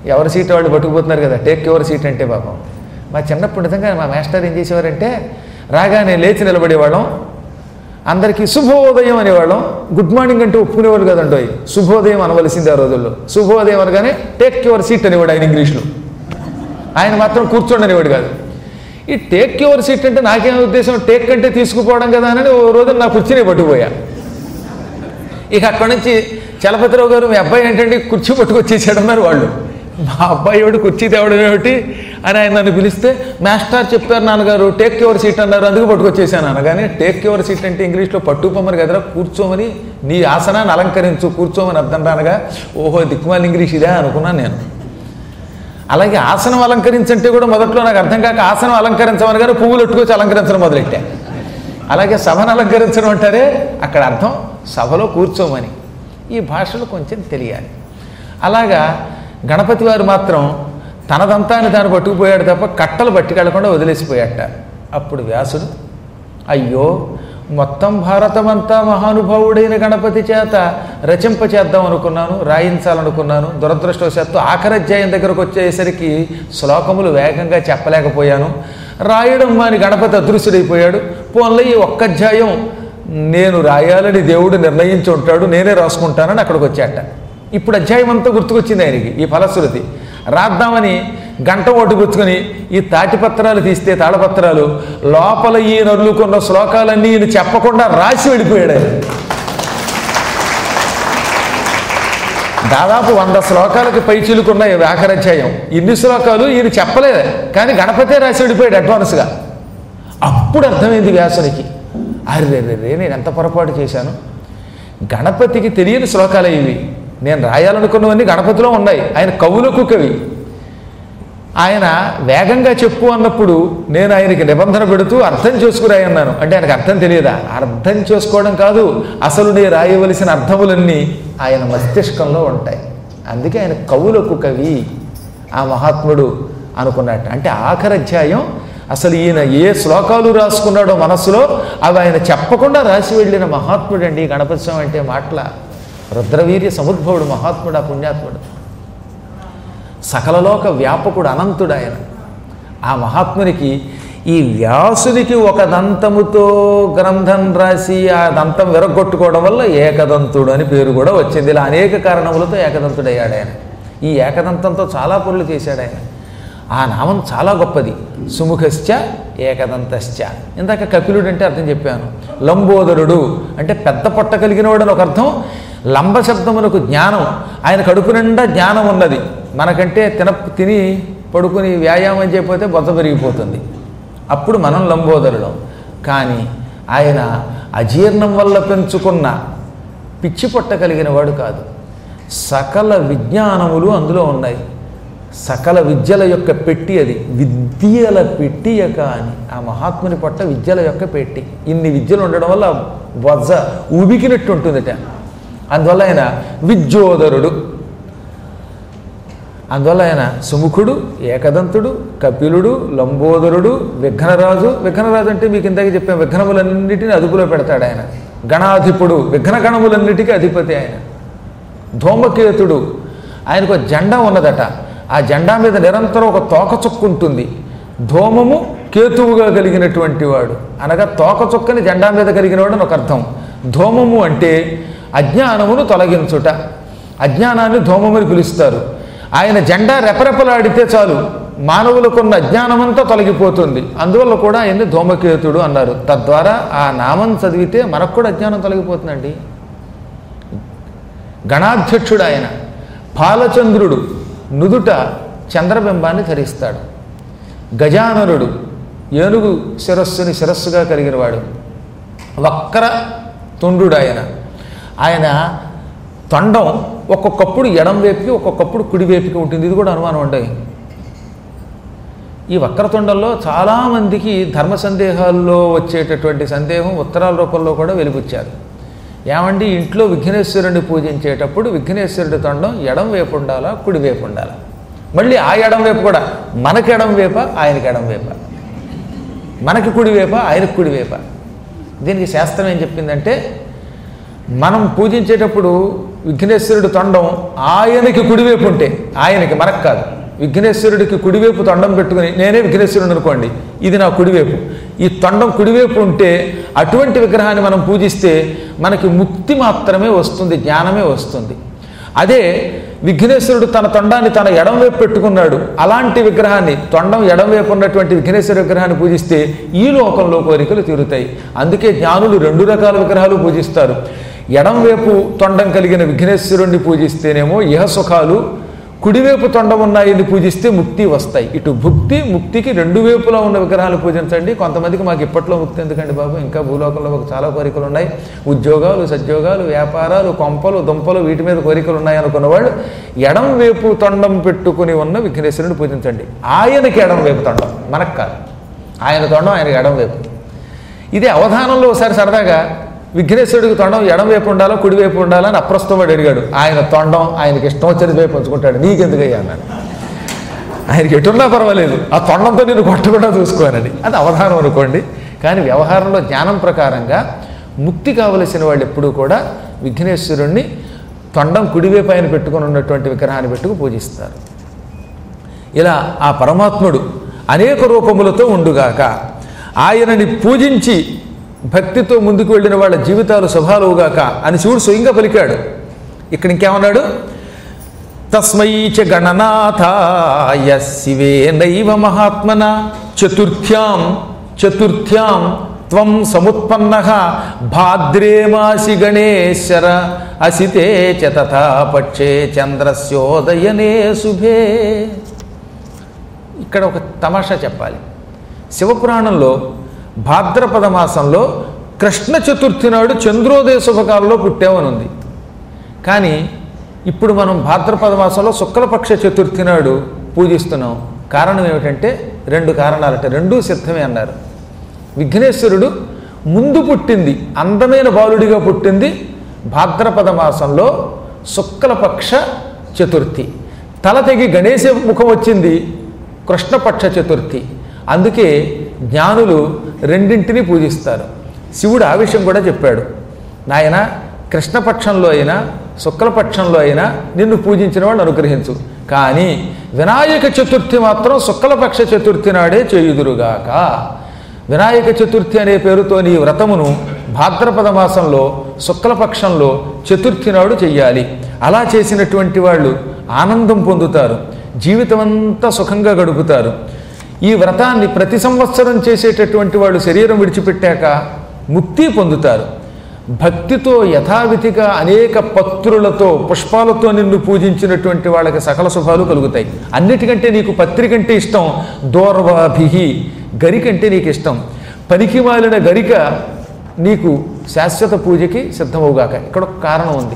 ఎవరి సీట్ వాళ్ళు పట్టుకుపోతున్నారు కదా టేక్ ఎవరి సీట్ అంటే పాపం మా చిన్నప్పుడు నిజంగా మా మాస్టర్ ఏం చేసేవారంటే రాగానే లేచి నిలబడేవాళ్ళం అందరికీ శుభోదయం అనేవాళ్ళం గుడ్ మార్నింగ్ అంటే ఒప్పుకునేవాళ్ళు కదండోయ్ శుభోదయం అనవలసింది ఆ రోజుల్లో శుభోదయం అనగానే టేక్ యువర్ సీట్ అనేవాడు ఆయన ఇంగ్లీష్లో ఆయన మాత్రం కూర్చోండి అనేవాడు కాదు ఈ టేక్ యువర్ సీట్ అంటే నాకేం ఉద్దేశం టేక్ అంటే తీసుకుపోవడం కదా అని ఓ రోజు నా కుర్చీని పట్టుకుపోయా ఇక అక్కడి నుంచి చలపతిరావు గారు మీ అబ్బాయి ఏంటంటే కుర్చీ పట్టుకొచ్చేసాడన్నారు వాళ్ళు మా అబ్బాయి ఎవడు కుర్చీ తేవడం ఏమిటి అని ఆయన నన్ను పిలిస్తే మాస్టర్ చెప్పారు నాన్నగారు టేక్ యువర్ సీట్ అన్నారు అందుకు పట్టుకొచ్చేసాను అనగానే టేక్ యువర్ సీట్ అంటే ఇంగ్లీష్లో పట్టుకోమని కదరా కూర్చోమని నీ ఆసనాన్ని అలంకరించు కూర్చోమని అర్థం రానగా ఓహో దిక్కుమాలి ఇంగ్లీష్ ఇదే అనుకున్నాను నేను అలాగే ఆసనం అలంకరించంటే కూడా మొదట్లో నాకు అర్థం కాక ఆసనం అలంకరించమని కానీ పువ్వులు ఎట్టుకొచ్చి అలంకరించడం మొదలెట్టా అలాగే సభను అలంకరించడం అంటారే అక్కడ అర్థం సభలో కూర్చోమని ఈ భాషలో కొంచెం తెలియాలి అలాగా గణపతి వారు మాత్రం తనదంతాన్ని తాను పట్టుకుపోయాడు తప్ప కట్టలు పట్టుకెళ్లకుండా వదిలేసిపోయాట అప్పుడు వ్యాసుడు అయ్యో మొత్తం భారతమంతా మహానుభావుడైన గణపతి చేత రచింపచేద్దాం అనుకున్నాను రాయించాలనుకున్నాను దురదృష్టవశాత్తు ఆఖరి అధ్యాయం దగ్గరకు వచ్చేసరికి శ్లోకములు వేగంగా చెప్పలేకపోయాను రాయడం మాని గణపతి అదృశ్యుడైపోయాడు పోన్లే ఈ ఒక్క అధ్యాయం నేను రాయాలని దేవుడు నిర్ణయించి ఉంటాడు నేనే రాసుకుంటానని అక్కడికి వచ్చాట ఇప్పుడు అధ్యాయం అంతా గుర్తుకొచ్చింది ఆయనకి ఈ ఫలశ్రుతి రాద్దామని గంట ఓటుపుచ్చుకొని ఈ తాటిపత్రాలు తీస్తే తాళపత్రాలు లోపల ఈ నరులుకున్న శ్లోకాలన్నీ ఈయన చెప్పకుండా రాసి వెళ్ళిపోయాడు ఆయన దాదాపు వంద శ్లోకాలకు పై చిలుకున్న ఈ వ్యాకరాధ్యాయం ఇన్ని శ్లోకాలు ఈయన చెప్పలేదు కానీ గణపతే రాసి వెళ్ళిపోయాడు అడ్వాన్స్గా అప్పుడు అర్థమైంది వ్యాసునికి అరే రే నేను ఎంత పొరపాటు చేశాను గణపతికి తెలియని శ్లోకాలే ఇవి నేను రాయాలనుకున్నవన్నీ గణపతిలో ఉన్నాయి ఆయన కవులకు కవి ఆయన వేగంగా చెప్పు అన్నప్పుడు నేను ఆయనకి నిబంధన పెడుతూ అర్థం చేసుకురాయి అన్నాను అంటే ఆయనకు అర్థం తెలియదా అర్థం చేసుకోవడం కాదు అసలు నేను రాయవలసిన అర్థములన్నీ ఆయన మస్తిష్కంలో ఉంటాయి అందుకే ఆయన కవులకు కవి ఆ మహాత్ముడు అనుకున్నట్టు అంటే ఆఖరి అధ్యాయం అసలు ఈయన ఏ శ్లోకాలు రాసుకున్నాడో మనస్సులో అవి ఆయన చెప్పకుండా రాసి వెళ్ళిన మహాత్ముడండి గణపతి స్వామి అంటే మాటల రుద్రవీర్య సముద్భవుడు మహాత్ముడు ఆ పుణ్యాత్ముడు సకలలోక వ్యాపకుడు అనంతుడు ఆయన ఆ మహాత్మునికి ఈ వ్యాసునికి ఒక దంతముతో గ్రంథం రాసి ఆ దంతం విరగొట్టుకోవడం వల్ల ఏకదంతుడు అని పేరు కూడా వచ్చింది ఇలా అనేక కారణములతో ఏకదంతుడయ్యాడు ఆయన ఈ ఏకదంతంతో చాలా పనులు చేశాడు ఆయన ఆ నామం చాలా గొప్పది సుముఖశ్చ ఏకదంతశ్చ ఇందాక కపిలుడు అంటే అర్థం చెప్పాను లంబోదరుడు అంటే పెద్ద పొట్ట కలిగినవాడు అని ఒక అర్థం లంబ శబ్దమునకు జ్ఞానం ఆయన కడుపు నిండా జ్ఞానం ఉన్నది మనకంటే తిన తిని పడుకుని వ్యాయామం చేయకపోతే బొత్త పెరిగిపోతుంది అప్పుడు మనం లంబోదరుడం కానీ ఆయన అజీర్ణం వల్ల పెంచుకున్న పిచ్చి పొట్ట కలిగిన వాడు కాదు సకల విజ్ఞానములు అందులో ఉన్నాయి సకల విద్యల యొక్క పెట్టి అది విద్యల పెట్టియక అని ఆ మహాత్ముని పొట్ట విద్యల యొక్క పెట్టి ఇన్ని విద్యలు ఉండడం వల్ల బొజ్జ ఉబికినట్టు ఉంటుందట అందువల్ల ఆయన విద్యోదరుడు అందువల్ల ఆయన సుముఖుడు ఏకదంతుడు కపిలుడు లంబోదరుడు విఘ్నరాజు విఘ్నరాజు అంటే మీకు ఇందాక చెప్పాం విఘ్నములన్నిటిని అదుపులో పెడతాడు ఆయన గణాధిపుడు విఘ్న గణములన్నిటికీ అధిపతి ఆయన ధూమకేతుడు ఆయనకు ఒక జెండా ఉన్నదట ఆ జెండా మీద నిరంతరం ఒక తోక చుక్క ఉంటుంది ధూమము కేతువుగా కలిగినటువంటి వాడు అనగా తోక చుక్కని జెండా మీద కలిగినవాడు అని ఒక అర్థం ధూమము అంటే అజ్ఞానమును తొలగించుట అజ్ఞానాన్ని ధూమమని పిలుస్తారు ఆయన జెండా రెపరెపలాడితే చాలు మానవులకున్న అజ్ఞానమంతా తొలగిపోతుంది అందువల్ల కూడా ఆయన్ని ధూమకేతుడు అన్నారు తద్వారా ఆ నామం చదివితే మనకు కూడా అజ్ఞానం తొలగిపోతుందండి గణాధ్యక్షుడు ఆయన పాలచంద్రుడు నుదుట చంద్రబింబాన్ని ధరిస్తాడు గజాననుడు ఏనుగు శిరస్సుని శిరస్సుగా కలిగినవాడు వక్ర తుండు ఆయన ఆయన తొండం ఒక్కొక్కప్పుడు ఎడం వైపుకి ఒక్కొక్కప్పుడు కుడి వైపుకి ఉంటుంది ఇది కూడా అనుమానం ఉండే ఈ వక్రతుండంలో చాలామందికి ధర్మ సందేహాల్లో వచ్చేటటువంటి సందేహం ఉత్తరాల రూపంలో కూడా వెలిపుచ్చారు ఏమండి ఇంట్లో విఘ్నేశ్వరుని పూజించేటప్పుడు విఘ్నేశ్వరుడి తొండం ఎడం వైపు ఉండాలా కుడి వైపు ఉండాలా మళ్ళీ ఆ ఎడం వైపు కూడా మనకి ఎడం వేప ఆయనకి ఎడం వేప మనకి కుడి వేప ఆయనకి కుడి వేప దీనికి శాస్త్రం ఏం చెప్పిందంటే మనం పూజించేటప్పుడు విఘ్నేశ్వరుడు తొండం ఆయనకి కుడివైపు ఉంటే ఆయనకి మనకు కాదు విఘ్నేశ్వరుడికి కుడివైపు తొండం పెట్టుకుని నేనే విఘ్నేశ్వరుడు అనుకోండి ఇది నా కుడివైపు ఈ తొండం కుడివైపు ఉంటే అటువంటి విగ్రహాన్ని మనం పూజిస్తే మనకి ముక్తి మాత్రమే వస్తుంది జ్ఞానమే వస్తుంది అదే విఘ్నేశ్వరుడు తన తొండాన్ని తన ఎడం వైపు పెట్టుకున్నాడు అలాంటి విగ్రహాన్ని తొండం ఎడం వైపు ఉన్నటువంటి విఘ్నేశ్వర విగ్రహాన్ని పూజిస్తే ఈ లోకంలో కోరికలు తీరుతాయి అందుకే జ్ఞానులు రెండు రకాల విగ్రహాలు పూజిస్తారు ఎడం వైపు తొండం కలిగిన విఘ్నేశ్వరుణ్ణి పూజిస్తేనేమో ఇహ సుఖాలు కుడివైపు తొండం ఉన్నాయని పూజిస్తే ముక్తి వస్తాయి ఇటు భుక్తి ముక్తికి రెండు వైపులా ఉన్న విగ్రహాలు పూజించండి కొంతమందికి మాకు ఇప్పట్లో ముక్తి ఎందుకండి బాబు ఇంకా భూలోకంలో మాకు చాలా కోరికలు ఉన్నాయి ఉద్యోగాలు సద్యోగాలు వ్యాపారాలు కొంపలు దుంపలు వీటి మీద కోరికలు ఉన్నాయి అనుకున్న వాళ్ళు ఎడం వైపు తొండం పెట్టుకుని ఉన్న విఘ్నేశ్వరుని పూజించండి ఆయనకి ఎడం వైపు తొండం మనకు కాదు ఆయన తొండం ఆయనకి ఎడం వైపు ఇదే అవధానంలో ఒకసారి సరదాగా విఘ్నేశ్వరుడికి తొండం ఎడం వైపు ఉండాలో కుడి వైపు ఉండాలో అని అప్రస్తువాడు అడిగాడు ఆయన తొండం ఆయనకి ఇష్టం వచ్చిన వైపు ఉంచుకుంటాడు నీకెందుకయ్యా అన్నాడు ఆయనకి ఎటున్నా పర్వాలేదు ఆ తొండంతో నేను కొట్టకుండా చూసుకోనని అది అవధానం అనుకోండి కానీ వ్యవహారంలో జ్ఞానం ప్రకారంగా ముక్తి కావలసిన వాళ్ళు ఎప్పుడూ కూడా విఘ్నేశ్వరుణ్ణి తొండం కుడివైపు ఆయన పెట్టుకుని ఉన్నటువంటి విగ్రహాన్ని పెట్టుకు పూజిస్తారు ఇలా ఆ పరమాత్ముడు అనేక రూపములతో ఉండుగాక ఆయనని పూజించి భక్తితో ముందుకు వెళ్ళిన వాళ్ళ జీవితాలు శుభాలుగాక అని శివుడు స్వయంగా పలికాడు ఇక్కడ ఇంకేమన్నాడు తస్మై చ గణనాథాయ శివే నైవ మహాత్మన చతుర్థ్యాం చతుర్థ్యాం త్వం సముత్పన్న భాద్రే మాసి గణేశ్వర అసితే చ తథా పక్షే చంద్రస్యోదయనే శుభే ఇక్కడ ఒక తమాషా చెప్పాలి శివపురాణంలో భాద్రపద మాసంలో కృష్ణ చతుర్థి నాడు చంద్రోదయ శుభకాలంలో పుట్టామని ఉంది కానీ ఇప్పుడు మనం భాద్రపద మాసంలో శుక్లపక్ష చతుర్థి నాడు పూజిస్తున్నాం కారణం ఏమిటంటే రెండు కారణాలట రెండూ సిద్ధమే అన్నారు విఘ్నేశ్వరుడు ముందు పుట్టింది అందమైన బాలుడిగా పుట్టింది భాద్రపద మాసంలో శుక్లపక్ష చతుర్థి తల తెగి గణేశ ముఖం వచ్చింది కృష్ణపక్ష చతుర్థి అందుకే జ్ఞానులు రెండింటినీ పూజిస్తారు శివుడు ఆ విషయం కూడా చెప్పాడు నాయన కృష్ణపక్షంలో అయినా శుక్లపక్షంలో అయినా నిన్ను పూజించిన వాళ్ళు అనుగ్రహించు కానీ వినాయక చతుర్థి మాత్రం శుక్లపక్ష చతుర్థి నాడే చేయుదురుగాక వినాయక చతుర్థి అనే పేరుతో నీ వ్రతమును భాద్రపద మాసంలో శుక్లపక్షంలో చతుర్థి నాడు చెయ్యాలి అలా చేసినటువంటి వాళ్ళు ఆనందం పొందుతారు జీవితమంతా సుఖంగా గడుపుతారు ఈ వ్రతాన్ని ప్రతి సంవత్సరం చేసేటటువంటి వాళ్ళు శరీరం విడిచిపెట్టాక ముక్తి పొందుతారు భక్తితో యథావిధిగా అనేక పత్రులతో పుష్పాలతో నిన్ను పూజించినటువంటి వాళ్ళకి సకల శుభాలు కలుగుతాయి అన్నిటికంటే నీకు పత్రికంటే ఇష్టం దూర్వాభిహి గరికంటే నీకు ఇష్టం పనికి మాలిన గరిక నీకు శాశ్వత పూజకి సిద్ధమవుగాక ఇక్కడ ఒక కారణం ఉంది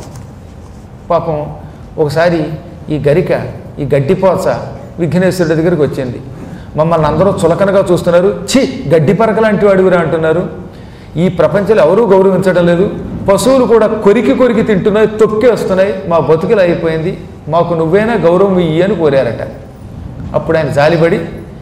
పాపం ఒకసారి ఈ గరిక ఈ గడ్డిపోచ విఘ్నేశ్వరుడి దగ్గరికి వచ్చింది మమ్మల్ని అందరూ చులకనగా చూస్తున్నారు ఛీ గడ్డి పరక లాంటి వాడివిరా అంటున్నారు ఈ ప్రపంచంలో ఎవరూ గౌరవించడం లేదు పశువులు కూడా కొరికి కొరికి తింటున్నాయి తొక్కి వస్తున్నాయి మా బతుకులు అయిపోయింది మాకు నువ్వైనా గౌరవం ఇయ్యి అని కోరారట అప్పుడు ఆయన జాలిపడి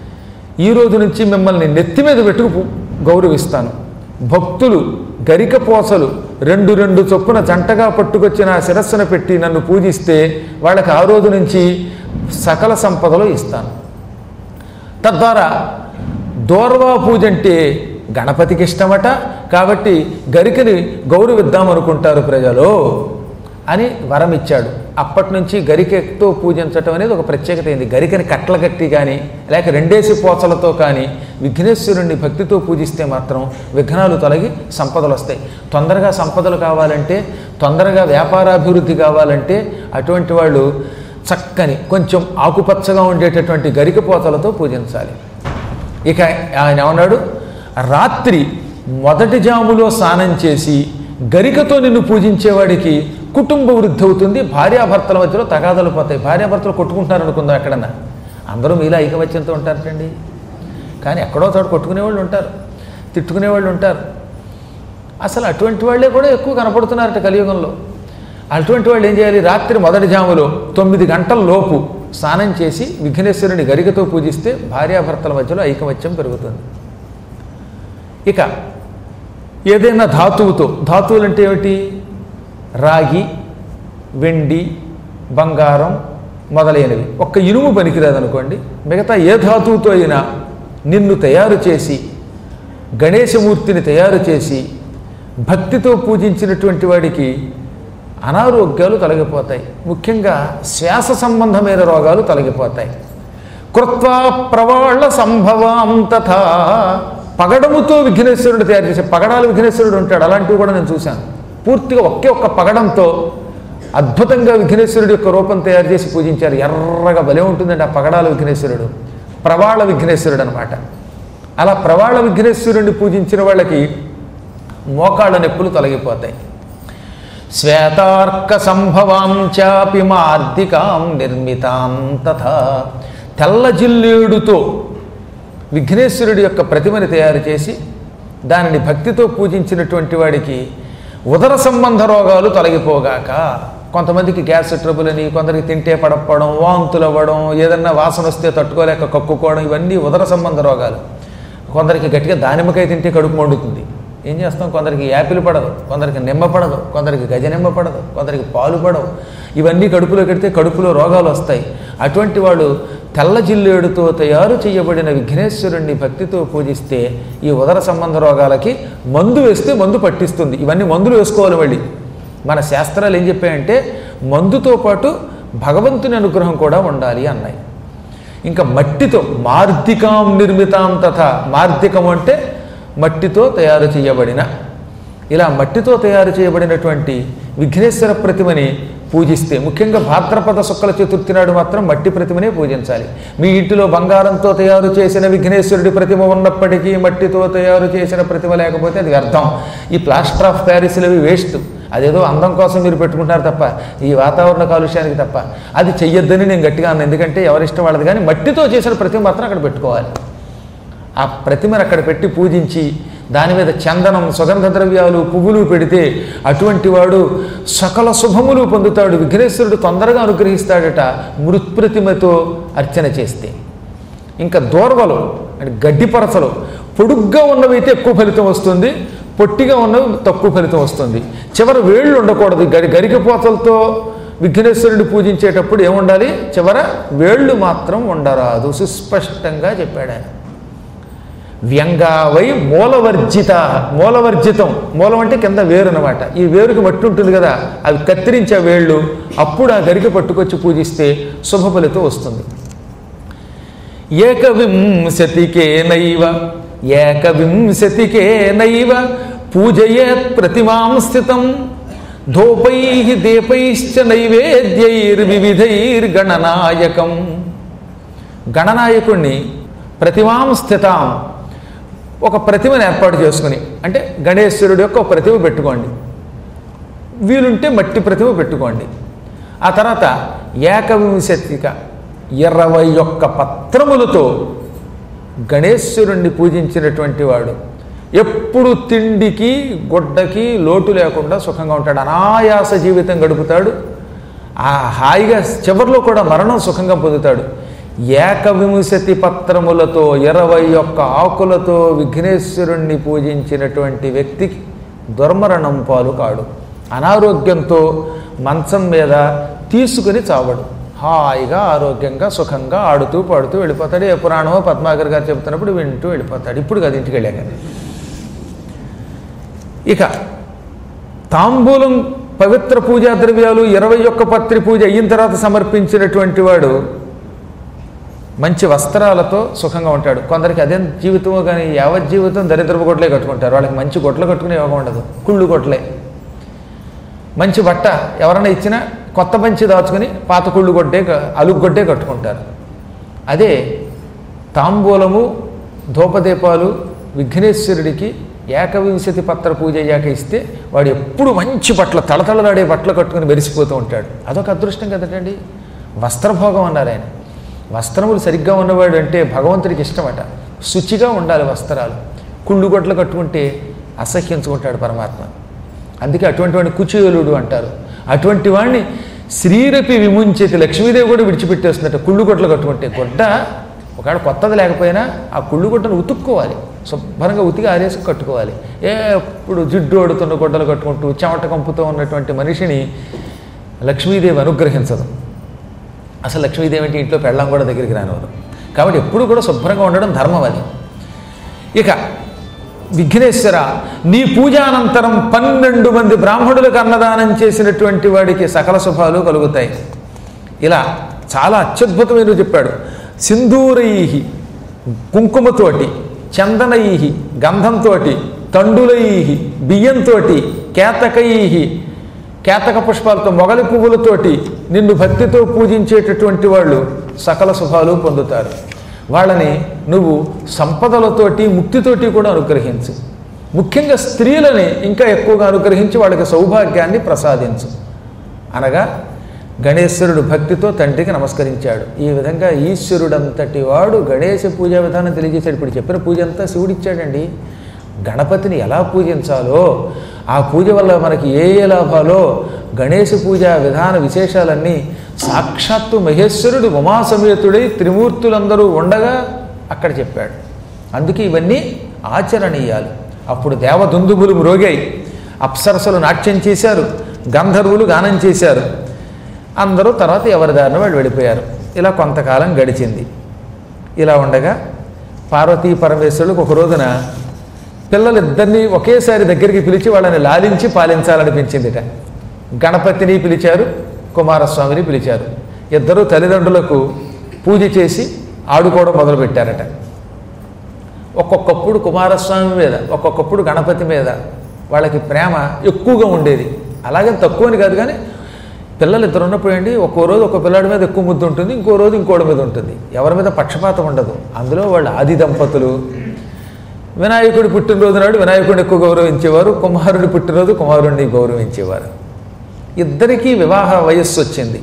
ఈ రోజు నుంచి మిమ్మల్ని నెత్తి మీద పెట్టుకు పు- గౌరవిస్తాను భక్తులు గరిక పోసలు రెండు రెండు చొప్పున జంటగా పట్టుకొచ్చి నా శిరస్సున పెట్టి నన్ను పూజిస్తే వాళ్ళకి ఆ రోజు నుంచి సకల సంపదలు ఇస్తాను తద్వారా దూర్వా పూజ అంటే గణపతికి ఇష్టమట కాబట్టి గరికని గౌరవిద్దామనుకుంటారు ప్రజలు అని వరం ఇచ్చాడు అప్పటి నుంచి గరికతో పూజించటం అనేది ఒక ప్రత్యేకత అయింది గరికని కట్ల కట్టి కానీ లేక రెండేసి పోచలతో కానీ విఘ్నేశ్వరుణ్ణి భక్తితో పూజిస్తే మాత్రం విఘ్నాలు తొలగి సంపదలు వస్తాయి తొందరగా సంపదలు కావాలంటే తొందరగా వ్యాపారాభివృద్ధి కావాలంటే అటువంటి వాళ్ళు చక్కని కొంచెం ఆకుపచ్చగా ఉండేటటువంటి గరిక పోతలతో పూజించాలి ఇక ఆయన ఏమన్నాడు రాత్రి మొదటి జాములో స్నానం చేసి గరికతో నిన్ను పూజించేవాడికి కుటుంబ వృద్ధి అవుతుంది భార్యాభర్తల మధ్యలో తగాదలు పోతాయి భార్యాభర్తలు కొట్టుకుంటున్నారు అనుకుందాం ఎక్కడన్నా అందరూ మీలా ఐకమత్యంతో ఉంటారటండి కానీ ఎక్కడో చోట కొట్టుకునేవాళ్ళు ఉంటారు తిట్టుకునేవాళ్ళు ఉంటారు అసలు అటువంటి వాళ్ళే కూడా ఎక్కువ కనపడుతున్నారట కలియుగంలో అటువంటి వాళ్ళు ఏం చేయాలి రాత్రి మొదటి జాములో తొమ్మిది గంటల లోపు స్నానం చేసి విఘ్నేశ్వరుని గరికతో పూజిస్తే భార్యాభర్తల మధ్యలో ఐకమత్యం పెరుగుతుంది ఇక ఏదైనా ధాతువుతో ధాతువులు అంటే ఏమిటి రాగి వెండి బంగారం మొదలైనవి ఒక్క ఇనుము పనికిరాదనుకోండి మిగతా ఏ ధాతువుతో అయినా నిన్ను తయారు చేసి గణేశమూర్తిని తయారు చేసి భక్తితో పూజించినటువంటి వాడికి అనారోగ్యాలు తొలగిపోతాయి ముఖ్యంగా శ్వాస సంబంధమైన రోగాలు తొలగిపోతాయి కృత్వా ప్రవాళ సంభవాం తథా పగడముతో విఘ్నేశ్వరుడు తయారు చేసే పగడాలు విఘ్నేశ్వరుడు ఉంటాడు అలాంటివి కూడా నేను చూశాను పూర్తిగా ఒకే ఒక్క పగడంతో అద్భుతంగా విఘ్నేశ్వరుడు యొక్క రూపం తయారు చేసి పూజించారు ఎర్రగా భలే ఉంటుందండి ఆ పగడాల విఘ్నేశ్వరుడు ప్రవాళ విఘ్నేశ్వరుడు అనమాట అలా ప్రవాళ విఘ్నేశ్వరుడిని పూజించిన వాళ్ళకి మోకాళ్ళ నొప్పులు తొలగిపోతాయి శ్వేతార్క సంభవాం చాపి మార్దికాం నిర్మితాం తథా తెల్ల జిల్లేడుతో విఘ్నేశ్వరుడి యొక్క ప్రతిమని తయారు చేసి దానిని భక్తితో పూజించినటువంటి వాడికి ఉదర సంబంధ రోగాలు తొలగిపోగాక కొంతమందికి గ్యాస్ ట్రబుల్ అని కొందరికి తింటే పడకపోవడం వాంతులు అవ్వడం ఏదన్నా వాసన వస్తే తట్టుకోలేక కక్కుకోవడం ఇవన్నీ ఉదర సంబంధ రోగాలు కొందరికి గట్టిగా దానిమ్మకాయ తింటే కడుపు మండుతుంది ఏం చేస్తాం కొందరికి యాపిల్ పడదు కొందరికి నిమ్మ పడదు కొందరికి గజ నిమ్మ పడదు కొందరికి పాలు పడవు ఇవన్నీ కడుపులో కడితే కడుపులో రోగాలు వస్తాయి అటువంటి వాడు తెల్ల జిల్లేడుతో తయారు చేయబడిన విఘ్నేశ్వరుణ్ణి భక్తితో పూజిస్తే ఈ ఉదర సంబంధ రోగాలకి మందు వేస్తే మందు పట్టిస్తుంది ఇవన్నీ మందులు వేసుకోవాలి మళ్ళీ మన శాస్త్రాలు ఏం చెప్పాయంటే మందుతో పాటు భగవంతుని అనుగ్రహం కూడా ఉండాలి అన్నాయి ఇంకా మట్టితో మార్దికాం నిర్మితాం తథా మార్దికం అంటే మట్టితో తయారు చేయబడిన ఇలా మట్టితో తయారు చేయబడినటువంటి విఘ్నేశ్వర ప్రతిమని పూజిస్తే ముఖ్యంగా భాద్రపద శుక్ల చతుర్థి నాడు మాత్రం మట్టి ప్రతిమనే పూజించాలి మీ ఇంటిలో బంగారంతో తయారు చేసిన విఘ్నేశ్వరుడి ప్రతిమ ఉన్నప్పటికీ మట్టితో తయారు చేసిన ప్రతిమ లేకపోతే అది వ్యర్థం ఈ ప్లాస్టర్ ఆఫ్ ప్యారిస్లు అవి వేస్ట్ అదేదో అందం కోసం మీరు పెట్టుకుంటారు తప్ప ఈ వాతావరణ కాలుష్యానికి తప్ప అది చెయ్యొద్దని నేను గట్టిగా అన్నాను ఎందుకంటే ఎవరిష్టం వాళ్ళది కానీ మట్టితో చేసిన ప్రతిమ మాత్రం అక్కడ పెట్టుకోవాలి ఆ ప్రతిమను అక్కడ పెట్టి పూజించి దాని మీద చందనం సుగంధ ద్రవ్యాలు పువ్వులు పెడితే అటువంటి వాడు సకల శుభములు పొందుతాడు విఘ్నేశ్వరుడు తొందరగా అనుగ్రహిస్తాడట మృత్ప్రతిమతో అర్చన చేస్తే ఇంకా దూర్వలు అంటే గడ్డి పరసలు పొడుగ్గా ఉన్నవైతే ఎక్కువ ఫలితం వస్తుంది పొట్టిగా ఉన్నవి తక్కువ ఫలితం వస్తుంది చివర వేళ్ళు ఉండకూడదు గడి గరికపోతలతో విఘ్నేశ్వరుడిని పూజించేటప్పుడు ఏముండాలి చివర వేళ్ళు మాత్రం ఉండరాదు సుస్పష్టంగా చెప్పాడు ఆయన వ్యంగావై మూలవర్జిత మూలవర్జితం మూలం అంటే కింద వేరు అనమాట ఈ వేరుకి మట్టి ఉంటుంది కదా అవి కత్తిరించే వేళ్ళు అప్పుడు ఆ గరిక పట్టుకొచ్చి పూజిస్తే శుభ ఫలితం వస్తుంది ఏకవింశతికే నైవ ఏకవింశతికే నైవ పూజయేత్ ప్రతిమాం స్థితం ధూపై దీపైశ్చ నైవేద్యైర్వివిధైర్గణనాయకం గణనాయకుణ్ణి ప్రతిమాం స్థితాం ఒక ప్రతిమను ఏర్పాటు చేసుకుని అంటే గణేశ్వరుడు యొక్క ఒక ప్రతిమ పెట్టుకోండి వీలుంటే మట్టి ప్రతిమ పెట్టుకోండి ఆ తర్వాత ఏకవింశతిక ఇరవై ఒక్క పత్రములతో గణేశ్వరుణ్ణి పూజించినటువంటి వాడు ఎప్పుడు తిండికి గుడ్డకి లోటు లేకుండా సుఖంగా ఉంటాడు అనాయాస జీవితం గడుపుతాడు ఆ హాయిగా చివరిలో కూడా మరణం సుఖంగా పొందుతాడు ఏకవింశతి పత్రములతో ఇరవై ఒక్క ఆకులతో విఘ్నేశ్వరుణ్ణి పూజించినటువంటి వ్యక్తికి దుర్మరణం పాలు కాడు అనారోగ్యంతో మంచం మీద తీసుకుని చావడు హాయిగా ఆరోగ్యంగా సుఖంగా ఆడుతూ పాడుతూ వెళ్ళిపోతాడు ఏ పురాణమో పద్మాకర్ గారు చెబుతున్నప్పుడు వింటూ వెళ్ళిపోతాడు ఇప్పుడు కదా ఇంటికి వెళ్ళాక ఇక తాంబూలం పవిత్ర పూజా ద్రవ్యాలు ఇరవై ఒక్క పత్రి పూజ అయిన తర్వాత సమర్పించినటువంటి వాడు మంచి వస్త్రాలతో సుఖంగా ఉంటాడు కొందరికి అదే జీవితమో కానీ యావత్ జీవితం దరిద్రపు గొడ్లే కట్టుకుంటారు వాళ్ళకి మంచి గొడ్లు కట్టుకునే యోగం ఉండదు కుళ్ళు గొడ్లే మంచి బట్ట ఎవరైనా ఇచ్చినా కొత్త పంచి దాచుకుని పాత కుళ్ళు గొడ్డే అలుగొడ్డే కట్టుకుంటారు అదే తాంబూలము ధూపదీపాలు విఘ్నేశ్వరుడికి ఏకవింశతి పత్ర పూజ అయ్యాక ఇస్తే వాడు ఎప్పుడు మంచి బట్టలు తళతళలాడే బట్టలు కట్టుకుని మెరిసిపోతూ ఉంటాడు అదొక అదృష్టం కదటండి వస్త్రభోగం అన్నారు ఆయన వస్త్రములు సరిగ్గా ఉన్నవాడు అంటే భగవంతుడికి ఇష్టమట శుచిగా ఉండాలి వస్త్రాలు కుళ్ళు గొడ్లు కట్టుకుంటే అసహ్యించుకుంటాడు పరమాత్మ అందుకే అటువంటి వాడిని కుచేలుడు అంటారు అటువంటి వాడిని శ్రీరపి విముంచేతి లక్ష్మీదేవి కూడా విడిచిపెట్టేస్తున్నట్టు కుళ్ళు గుడ్డలు కట్టుకుంటే గుడ్డ ఒకవేళ కొత్తది లేకపోయినా ఆ కుళ్ళు గుడ్డను ఉతుక్కోవాలి శుభ్రంగా ఉతికి ఆరేసి కట్టుకోవాలి ఎప్పుడు జిడ్డు ఓడుతున్న గుడ్డలు కట్టుకుంటూ చెమట కంపుతో ఉన్నటువంటి మనిషిని లక్ష్మీదేవి అనుగ్రహించదు అసలు లక్ష్మీదేవి అంటే ఇంట్లో పెళ్ళం కూడా దగ్గరికి రానివారు కాబట్టి ఎప్పుడు కూడా శుభ్రంగా ఉండడం ధర్మం అది ఇక విఘ్నేశ్వర నీ పూజానంతరం పన్నెండు మంది బ్రాహ్మణులకు అన్నదానం చేసినటువంటి వాడికి సకల శుభాలు కలుగుతాయి ఇలా చాలా అత్యద్భుతమైన చెప్పాడు సింధూరై కుంకుమతోటి చందనై గంధంతో తండులై బియ్యంతో కేతకై కేతక పుష్పాలతో మొగలి పువ్వులతోటి నిన్ను భక్తితో పూజించేటటువంటి వాళ్ళు సకల శుభాలు పొందుతారు వాళ్ళని నువ్వు సంపదలతోటి ముక్తితోటి కూడా అనుగ్రహించు ముఖ్యంగా స్త్రీలని ఇంకా ఎక్కువగా అనుగ్రహించి వాళ్ళకి సౌభాగ్యాన్ని ప్రసాదించు అనగా గణేశ్వరుడు భక్తితో తండ్రికి నమస్కరించాడు ఈ విధంగా ఈశ్వరుడంతటి వాడు గణేశ పూజా విధానం తెలియజేశాడు ఇప్పుడు చెప్పిన పూజ అంతా శివుడిచ్చాడండి గణపతిని ఎలా పూజించాలో ఆ పూజ వల్ల మనకి ఏ ఏ లాభాలో గణేశ పూజ విధాన విశేషాలన్నీ సాక్షాత్తు మహేశ్వరుడు ఉమాసమేతుడై త్రిమూర్తులందరూ ఉండగా అక్కడ చెప్పాడు అందుకే ఇవన్నీ ఆచరణీయాలు అప్పుడు దేవదుందుబులు మ్రోగాయి అప్సరసలు నాట్యం చేశారు గంధర్వులు గానం చేశారు అందరూ తర్వాత ఎవరి దారిన వాళ్ళు వెళ్ళిపోయారు ఇలా కొంతకాలం గడిచింది ఇలా ఉండగా పార్వతీ పరమేశ్వరులకు ఒక రోజున పిల్లలిద్దరినీ ఒకేసారి దగ్గరికి పిలిచి వాళ్ళని లాలించి పాలించాలనిపించిందిట గణపతిని పిలిచారు కుమారస్వామిని పిలిచారు ఇద్దరు తల్లిదండ్రులకు పూజ చేసి ఆడుకోవడం మొదలుపెట్టారట ఒక్కొక్కప్పుడు కుమారస్వామి మీద ఒక్కొక్కప్పుడు గణపతి మీద వాళ్ళకి ప్రేమ ఎక్కువగా ఉండేది అలాగే తక్కువని కాదు కానీ పిల్లలు ఇద్దరు ఉన్నప్పుడు ఏంటి ఒక్కో రోజు ఒక పిల్లాడి మీద ఎక్కువ ముద్దు ఉంటుంది ఇంకో రోజు ఇంకోటి మీద ఉంటుంది ఎవరి మీద పక్షపాతం ఉండదు అందులో వాళ్ళ ఆది దంపతులు వినాయకుడి పుట్టినరోజు నాడు వినాయకుడిని ఎక్కువ గౌరవించేవారు కుమారుడి పుట్టినరోజు కుమారుడిని గౌరవించేవారు ఇద్దరికీ వివాహ వయస్సు వచ్చింది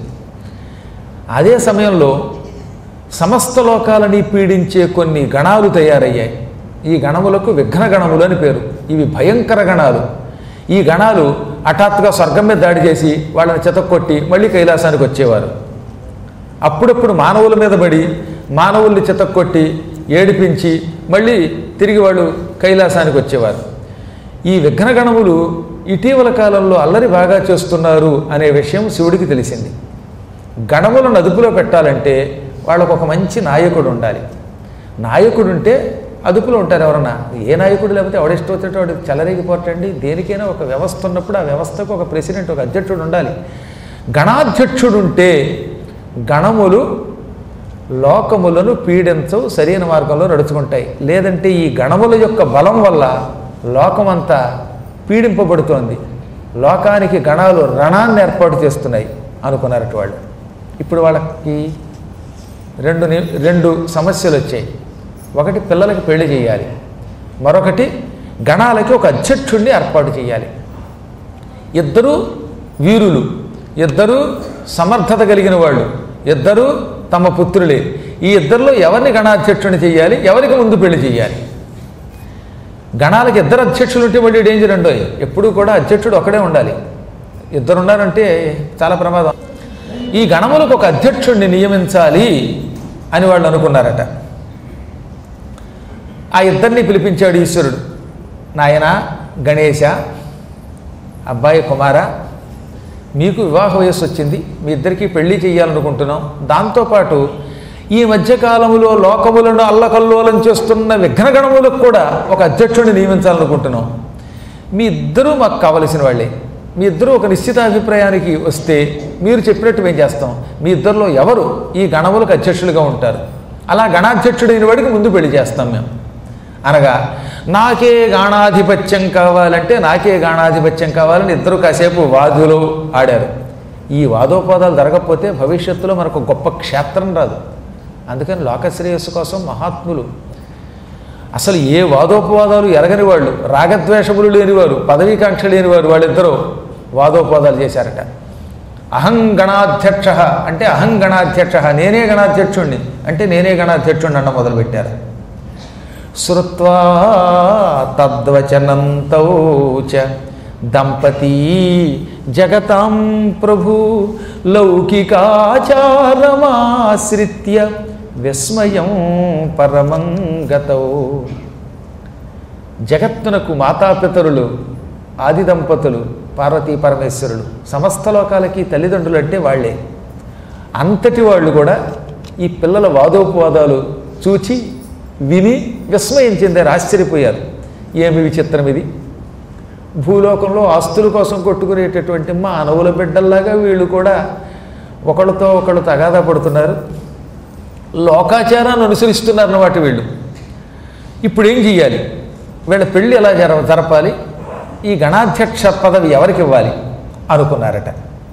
అదే సమయంలో సమస్త లోకాలని పీడించే కొన్ని గణాలు తయారయ్యాయి ఈ గణములకు విఘ్న గణములు అని పేరు ఇవి భయంకర గణాలు ఈ గణాలు హఠాత్తుగా స్వర్గం మీద దాడి చేసి వాళ్ళని చెతక్కొట్టి మళ్ళీ కైలాసానికి వచ్చేవారు అప్పుడప్పుడు మానవుల మీద పడి మానవుల్ని చితక్కొట్టి ఏడిపించి మళ్ళీ తిరిగి వాళ్ళు కైలాసానికి వచ్చేవారు ఈ విఘ్నగణములు ఇటీవల కాలంలో అల్లరి బాగా చేస్తున్నారు అనే విషయం శివుడికి తెలిసింది గణములను అదుపులో పెట్టాలంటే వాళ్ళకు ఒక మంచి నాయకుడు ఉండాలి నాయకుడు ఉంటే అదుపులో ఉంటారు ఎవరన్నా ఏ నాయకుడు లేకపోతే ఎవడిష్టం వచ్చేటో వాడు చెలరేగిపోటండి దేనికైనా ఒక వ్యవస్థ ఉన్నప్పుడు ఆ వ్యవస్థకు ఒక ప్రెసిడెంట్ ఒక అధ్యక్షుడు ఉండాలి గణాధ్యక్షుడు ఉంటే గణములు లోకములను పీడించవు సరైన మార్గంలో నడుచుకుంటాయి లేదంటే ఈ గణముల యొక్క బలం వల్ల లోకమంతా పీడింపబడుతోంది లోకానికి గణాలు రణాన్ని ఏర్పాటు చేస్తున్నాయి అనుకున్నారట వాళ్ళు ఇప్పుడు వాళ్ళకి రెండు ని- రెండు సమస్యలు వచ్చాయి ఒకటి పిల్లలకి పెళ్లి చేయాలి మరొకటి గణాలకి ఒక అధ్యక్షుడిని ఏర్పాటు చేయాలి ఇద్దరు వీరులు ఇద్దరు సమర్థత కలిగిన వాళ్ళు ఇద్దరు తమ పుత్రులే ఈ ఇద్దరిలో ఎవరిని గణాధ్యక్షుడిని చేయాలి ఎవరికి ముందు పెళ్లి చేయాలి గణాలకి ఇద్దరు అధ్యక్షులు ఉంటే మళ్ళీ డేంజర్ అండో ఎప్పుడూ కూడా అధ్యక్షుడు ఒకడే ఉండాలి ఇద్దరు ఉన్నారంటే చాలా ప్రమాదం ఈ గణములకు ఒక అధ్యక్షుడిని నియమించాలి అని వాళ్ళు అనుకున్నారట ఆ ఇద్దరిని పిలిపించాడు ఈశ్వరుడు నాయన గణేశ అబ్బాయి కుమార మీకు వివాహ వయస్సు వచ్చింది మీ ఇద్దరికీ పెళ్లి చేయాలనుకుంటున్నాం దాంతోపాటు ఈ మధ్యకాలంలో లోకములను అల్లకల్లోలం చేస్తున్న విఘ్నగణములకు కూడా ఒక అధ్యక్షుడిని నియమించాలనుకుంటున్నాం మీ ఇద్దరూ మాకు కావలసిన వాళ్ళే మీ ఇద్దరూ ఒక నిశ్చిత అభిప్రాయానికి వస్తే మీరు చెప్పినట్టు మేము చేస్తాం మీ ఇద్దరిలో ఎవరు ఈ గణములకు అధ్యక్షులుగా ఉంటారు అలా గణాధ్యక్షుడైన వాడికి ముందు పెళ్లి చేస్తాం మేము అనగా నాకే గాణాధిపత్యం కావాలంటే నాకే గాణాధిపత్యం కావాలని ఇద్దరు కాసేపు వాదులు ఆడారు ఈ వాదోపాదాలు జరగకపోతే భవిష్యత్తులో మనకు గొప్ప క్షేత్రం రాదు అందుకని లోకశ్రేయస్సు కోసం మహాత్ములు అసలు ఏ వాదోపవాదాలు ఎరగని వాళ్ళు రాగద్వేషములు లేనివారు పదవీకాంక్ష లేనివారు వాళ్ళిద్దరూ వాదోపవాదాలు చేశారట అహం గణాధ్యక్ష అంటే అహం గణాధ్యక్ష నేనే గణాధ్యక్షుణ్ణి అంటే నేనే గణాధ్యక్షుణ్ణి అన్న మొదలుపెట్టారు శ్రుత్వా తద్వచనంతౌ చ దంపతీ జగతాం ప్రభు లౌకికాచారమాశ్రిత్య విస్మయం పరమం గతౌ జగత్తునకు మాతాపితరులు ఆది దంపతులు పార్వతీ పరమేశ్వరులు సమస్త లోకాలకి తల్లిదండ్రులు అంటే వాళ్ళే అంతటి వాళ్ళు కూడా ఈ పిల్లల వాదోపవాదాలు చూచి విని విస్మయం చెందారు ఆశ్చర్యపోయారు ఏమి విచిత్రం ఇది భూలోకంలో ఆస్తుల కోసం కొట్టుకునేటటువంటి మానవుల బిడ్డల్లాగా వీళ్ళు కూడా ఒకళ్ళతో ఒకళ్ళు తగాదా పడుతున్నారు లోకాచారాన్ని అనుసరిస్తున్నారు అన్నమాట వీళ్ళు ఇప్పుడు ఏం చెయ్యాలి వీళ్ళ పెళ్ళి ఎలా జర జరపాలి ఈ గణాధ్యక్ష పదవి ఎవరికి ఇవ్వాలి అనుకున్నారట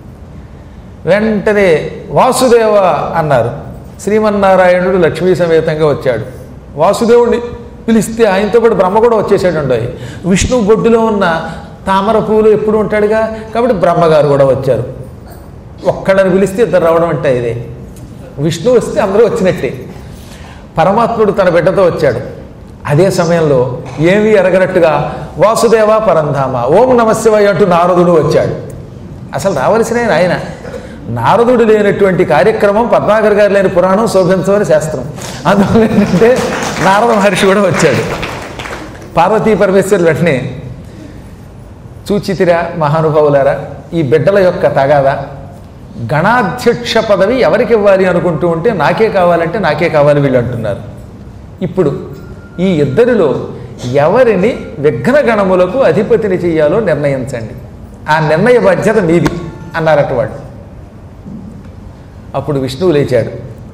వెంటనే వాసుదేవ అన్నారు శ్రీమన్నారాయణుడు లక్ష్మీ సమేతంగా వచ్చాడు వాసుదేవుడిని పిలిస్తే ఆయనతో పాటు బ్రహ్మ కూడా వచ్చేసాడు విష్ణు బొడ్డులో ఉన్న తామర పువ్వులు ఎప్పుడు ఉంటాడుగా కాబట్టి బ్రహ్మగారు కూడా వచ్చారు ఒక్కళ్ళని పిలిస్తే ఇద్దరు రావడం అంటే ఇదే విష్ణు వస్తే అందరూ వచ్చినట్టే పరమాత్ముడు తన బిడ్డతో వచ్చాడు అదే సమయంలో ఏమీ ఎరగనట్టుగా వాసుదేవ పరంధామ ఓం నమశివాయ అంటూ నారదుడు వచ్చాడు అసలు రావలసిన ఆయన ఆయన నారదుడు లేనటువంటి కార్యక్రమం పద్మాకర్ గారు లేని పురాణం శోభించమని శాస్త్రం అందువల్ల ఏంటంటే నారద మహర్షి కూడా వచ్చాడు పార్వతీ పరమేశ్వరులు వెంటనే చూచితిరా మహానుభావులారా ఈ బిడ్డల యొక్క తగాదా గణాధ్యక్ష పదవి ఎవరికి ఇవ్వాలి అనుకుంటూ ఉంటే నాకే కావాలంటే నాకే కావాలి వీళ్ళు అంటున్నారు ఇప్పుడు ఈ ఇద్దరిలో ఎవరిని విఘ్నగణములకు అధిపతిని చెయ్యాలో నిర్ణయించండి ఆ నిర్ణయ బాధ్యత మీది అన్నారట వాళ్ళు అప్పుడు విష్ణువు లేచాడు